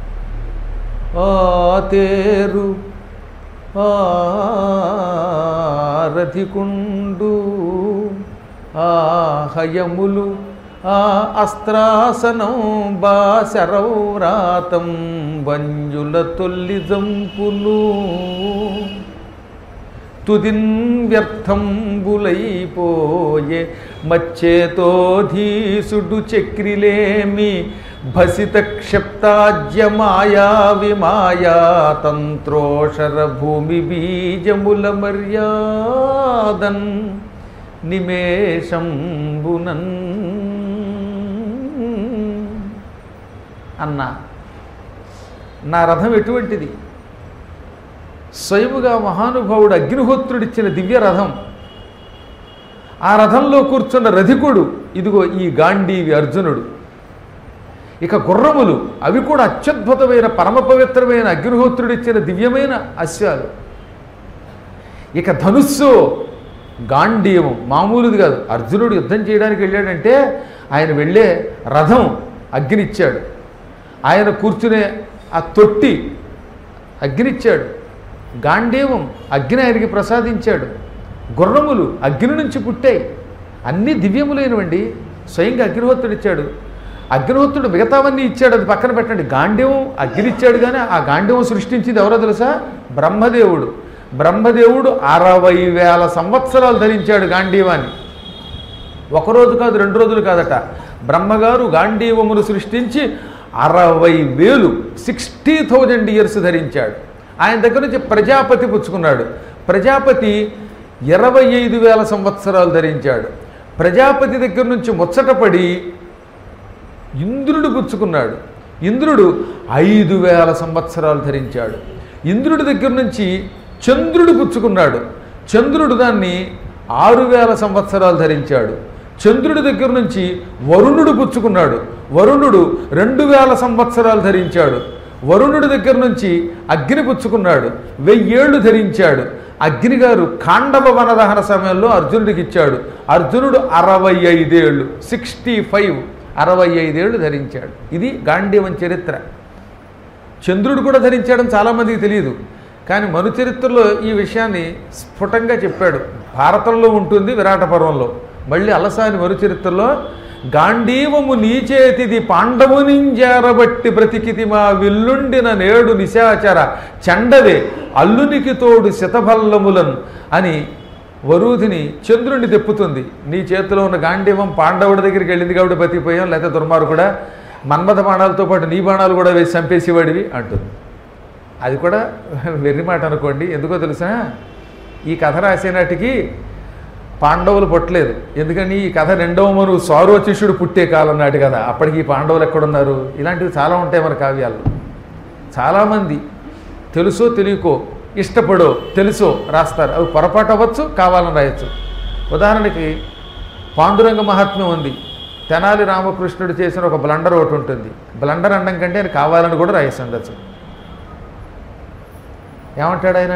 ఆ తేరు ఆ రథికుండు ఆ హయములు ఆ అస్త్రాసనం బాశరౌరాతం బంజుల తొల్లి జంపులు తుదిన్ వ్యర్థంబులైపోయే మచ్చేతోధీసుడు చక్రిలేమి భసిత క్షప్తాజ్య మాయా విమాయా తంత్రోషర భూమి బీజముల మర్యాదన్ నిమేషంబునన్ అన్నా నా రథం ఎటువంటిది స్వయముగా మహానుభావుడు అగ్నిహోత్రుడిచ్చిన దివ్య రథం ఆ రథంలో కూర్చున్న రధికుడు ఇదిగో ఈ గాంధీవి అర్జునుడు ఇక గుర్రములు అవి కూడా అత్యద్భుతమైన పరమ పవిత్రమైన అగ్నిహోత్రుడిచ్చిన దివ్యమైన అశ్వాలు ఇక ధనుస్సు గాంధీయము మామూలుది కాదు అర్జునుడు యుద్ధం చేయడానికి వెళ్ళాడంటే ఆయన వెళ్ళే రథం అగ్నిచ్చాడు ఆయన కూర్చునే ఆ తొట్టి అగ్నిచ్చాడు గాంధీవం అగ్ని ఆయనకి ప్రసాదించాడు గుర్రములు అగ్ని నుంచి పుట్టాయి అన్నీ దివ్యములైనవండి స్వయంగా అగ్నిహోత్రుడు ఇచ్చాడు అగ్నిహోత్రుడు మిగతావన్నీ ఇచ్చాడు అది పక్కన పెట్టండి గాంధీవం అగ్ని ఇచ్చాడు కానీ ఆ గాంధీవం సృష్టించింది ఎవరో తెలుసా బ్రహ్మదేవుడు బ్రహ్మదేవుడు అరవై వేల సంవత్సరాలు ధరించాడు గాంధీవాన్ని ఒకరోజు కాదు రెండు రోజులు కాదట బ్రహ్మగారు గాంధీవమును సృష్టించి అరవై వేలు సిక్స్టీ థౌజండ్ ఇయర్స్ ధరించాడు ఆయన దగ్గర నుంచి ప్రజాపతి పుచ్చుకున్నాడు ప్రజాపతి ఇరవై ఐదు వేల సంవత్సరాలు ధరించాడు ప్రజాపతి దగ్గర నుంచి ముచ్చటపడి ఇంద్రుడు పుచ్చుకున్నాడు ఇంద్రుడు ఐదు వేల సంవత్సరాలు ధరించాడు ఇంద్రుడి దగ్గర నుంచి చంద్రుడు పుచ్చుకున్నాడు చంద్రుడు దాన్ని ఆరు వేల సంవత్సరాలు ధరించాడు చంద్రుడి దగ్గర నుంచి వరుణుడు పుచ్చుకున్నాడు వరుణుడు రెండు వేల సంవత్సరాలు ధరించాడు వరుణుడి దగ్గర నుంచి అగ్ని పుచ్చుకున్నాడు వెయ్యేళ్ళు ధరించాడు అగ్ని గారు ఖాండవ వనదహన సమయంలో అర్జునుడికి ఇచ్చాడు అర్జునుడు అరవై ఐదేళ్ళు సిక్స్టీ ఫైవ్ అరవై ఐదేళ్ళు ధరించాడు ఇది గాంధీవం చరిత్ర చంద్రుడు కూడా ధరించాడని చాలామందికి తెలియదు కానీ మను చరిత్రలో ఈ విషయాన్ని స్ఫుటంగా చెప్పాడు భారతంలో ఉంటుంది విరాట పర్వంలో మళ్ళీ అలసాని మరు చరిత్రలో గాంధీవము నీచేతిది పాండవునింజారబట్టి బ్రతికితి మా విల్లుండిన నేడు నిశాచర చండవే అల్లునికి తోడు శతభల్లములన్ అని వరూధిని చంద్రుణ్ణి తెప్పుతుంది నీ చేతిలో ఉన్న గాంధీవం పాండవుడి దగ్గరికి వెళ్ళింది కాబట్టి బతికిపోయాం లేకపోతే దుర్మారు కూడా మన్మథ బాణాలతో పాటు నీ బాణాలు కూడా వేసి చంపేసేవాడివి అంటుంది అది కూడా వెర్రి మాట అనుకోండి ఎందుకో తెలుసా ఈ కథ రాసే నాటికి పాండవులు పుట్టలేదు ఎందుకని ఈ కథ రెండవ మను సారోచిషుడు పుట్టే కాలం నాటి కదా అప్పటికి ఈ పాండవులు ఎక్కడున్నారు ఇలాంటివి చాలా ఉంటాయి మన కావ్యాల్లో చాలామంది తెలుసో తెలియకో ఇష్టపడో తెలుసో రాస్తారు అవి పొరపాటు అవ్వచ్చు కావాలని రాయొచ్చు ఉదాహరణకి పాండురంగ మహాత్మ్యం ఉంది తెనాలి రామకృష్ణుడు చేసిన ఒక బ్లండర్ ఒకటి ఉంటుంది బ్లండర్ అనడం కంటే ఆయన కావాలని కూడా రాయేసి ఉండొచ్చు ఏమంటాడు ఆయన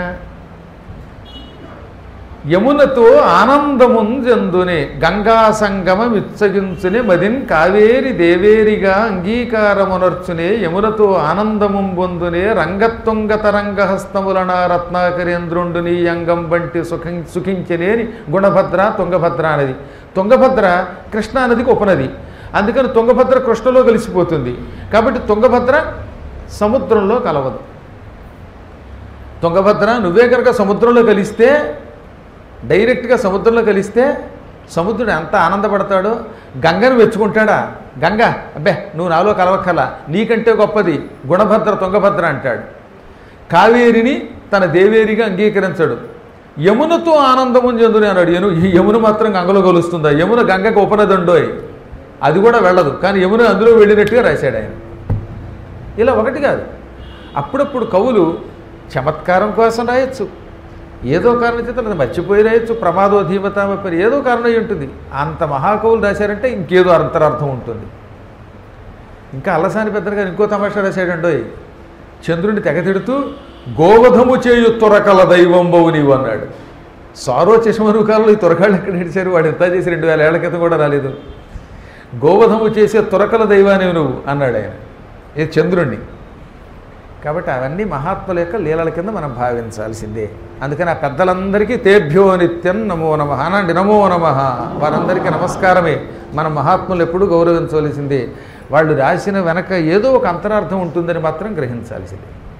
యమునతో ఆనందముంజందునే గంగా సంగమం ఇచ్చగించునే మదిన్ కావేరి దేవేరిగా అంగీకారమునర్చునే యమునతో ఆనందముం పొందునే రంగత్తుంగ తరంగహస్తములన రత్నాకరేంద్రుండు నీ అంగం వంటి సుఖం సుఖించనేని గుణభద్ర తుంగభద్ర అనేది తుంగభద్ర కృష్ణా నదికి ఉపనది అందుకని తుంగభద్ర కృష్ణలో కలిసిపోతుంది కాబట్టి తుంగభద్ర సముద్రంలో కలవదు తుంగభద్ర నువ్వే కనుక సముద్రంలో కలిస్తే డైరెక్ట్గా సముద్రంలో కలిస్తే సముద్రుడు ఎంత ఆనందపడతాడో గంగను మెచ్చుకుంటాడా గంగ అబ్బే నువ్వు నాలో కలవక్కల నీకంటే గొప్పది గుణభద్ర తుంగభద్ర అంటాడు కావేరిని తన దేవేరిగా అంగీకరించడు యమునతో ఆనందము చెందుని అన్నాడు యను ఈ యమున మాత్రం గంగలో కలుస్తుందా యమున గంగకు ఉపనదండోయ్ అది కూడా వెళ్ళదు కానీ యమున అందులో వెళ్ళినట్టుగా రాశాడు ఆయన ఇలా ఒకటి కాదు అప్పుడప్పుడు కవులు చమత్కారం కోసం రాయొచ్చు ఏదో కారణం చేత అది మర్చిపోయి రాయొచ్చు ప్రమాదోధీమతామపరి ఏదో కారణం అయి ఉంటుంది అంత మహాకవులు రాశారంటే ఇంకేదో అంతరార్థం ఉంటుంది ఇంకా అల్లసాని పెద్దగా ఇంకో తమాషా రాశాడండోయ్ చంద్రుడిని తెగతిడుతూ గోవధము చేయు తొరకల దైవంబవు నీవు అన్నాడు సారో చశమను కాలంలో ఈ తొరకాళ్ళు ఎక్కడ నడిచారు వాడు ఎంత చేసి రెండు వేల ఏళ్ల క్రితం కూడా రాలేదు గోవధము చేసే తొరకల దైవానివి నువ్వు అన్నాడు ఆయన ఇది చంద్రుణ్ణి కాబట్టి అవన్నీ మహాత్ముల యొక్క లీలల కింద మనం భావించాల్సిందే అందుకని ఆ పెద్దలందరికీ తేభ్యో నిత్యం నమో నమ అనండి నమో నమ వారందరికీ నమస్కారమే మన మహాత్ములు ఎప్పుడూ గౌరవించవలసిందే వాళ్ళు రాసిన వెనక ఏదో ఒక అంతరార్థం ఉంటుందని మాత్రం గ్రహించాల్సిందే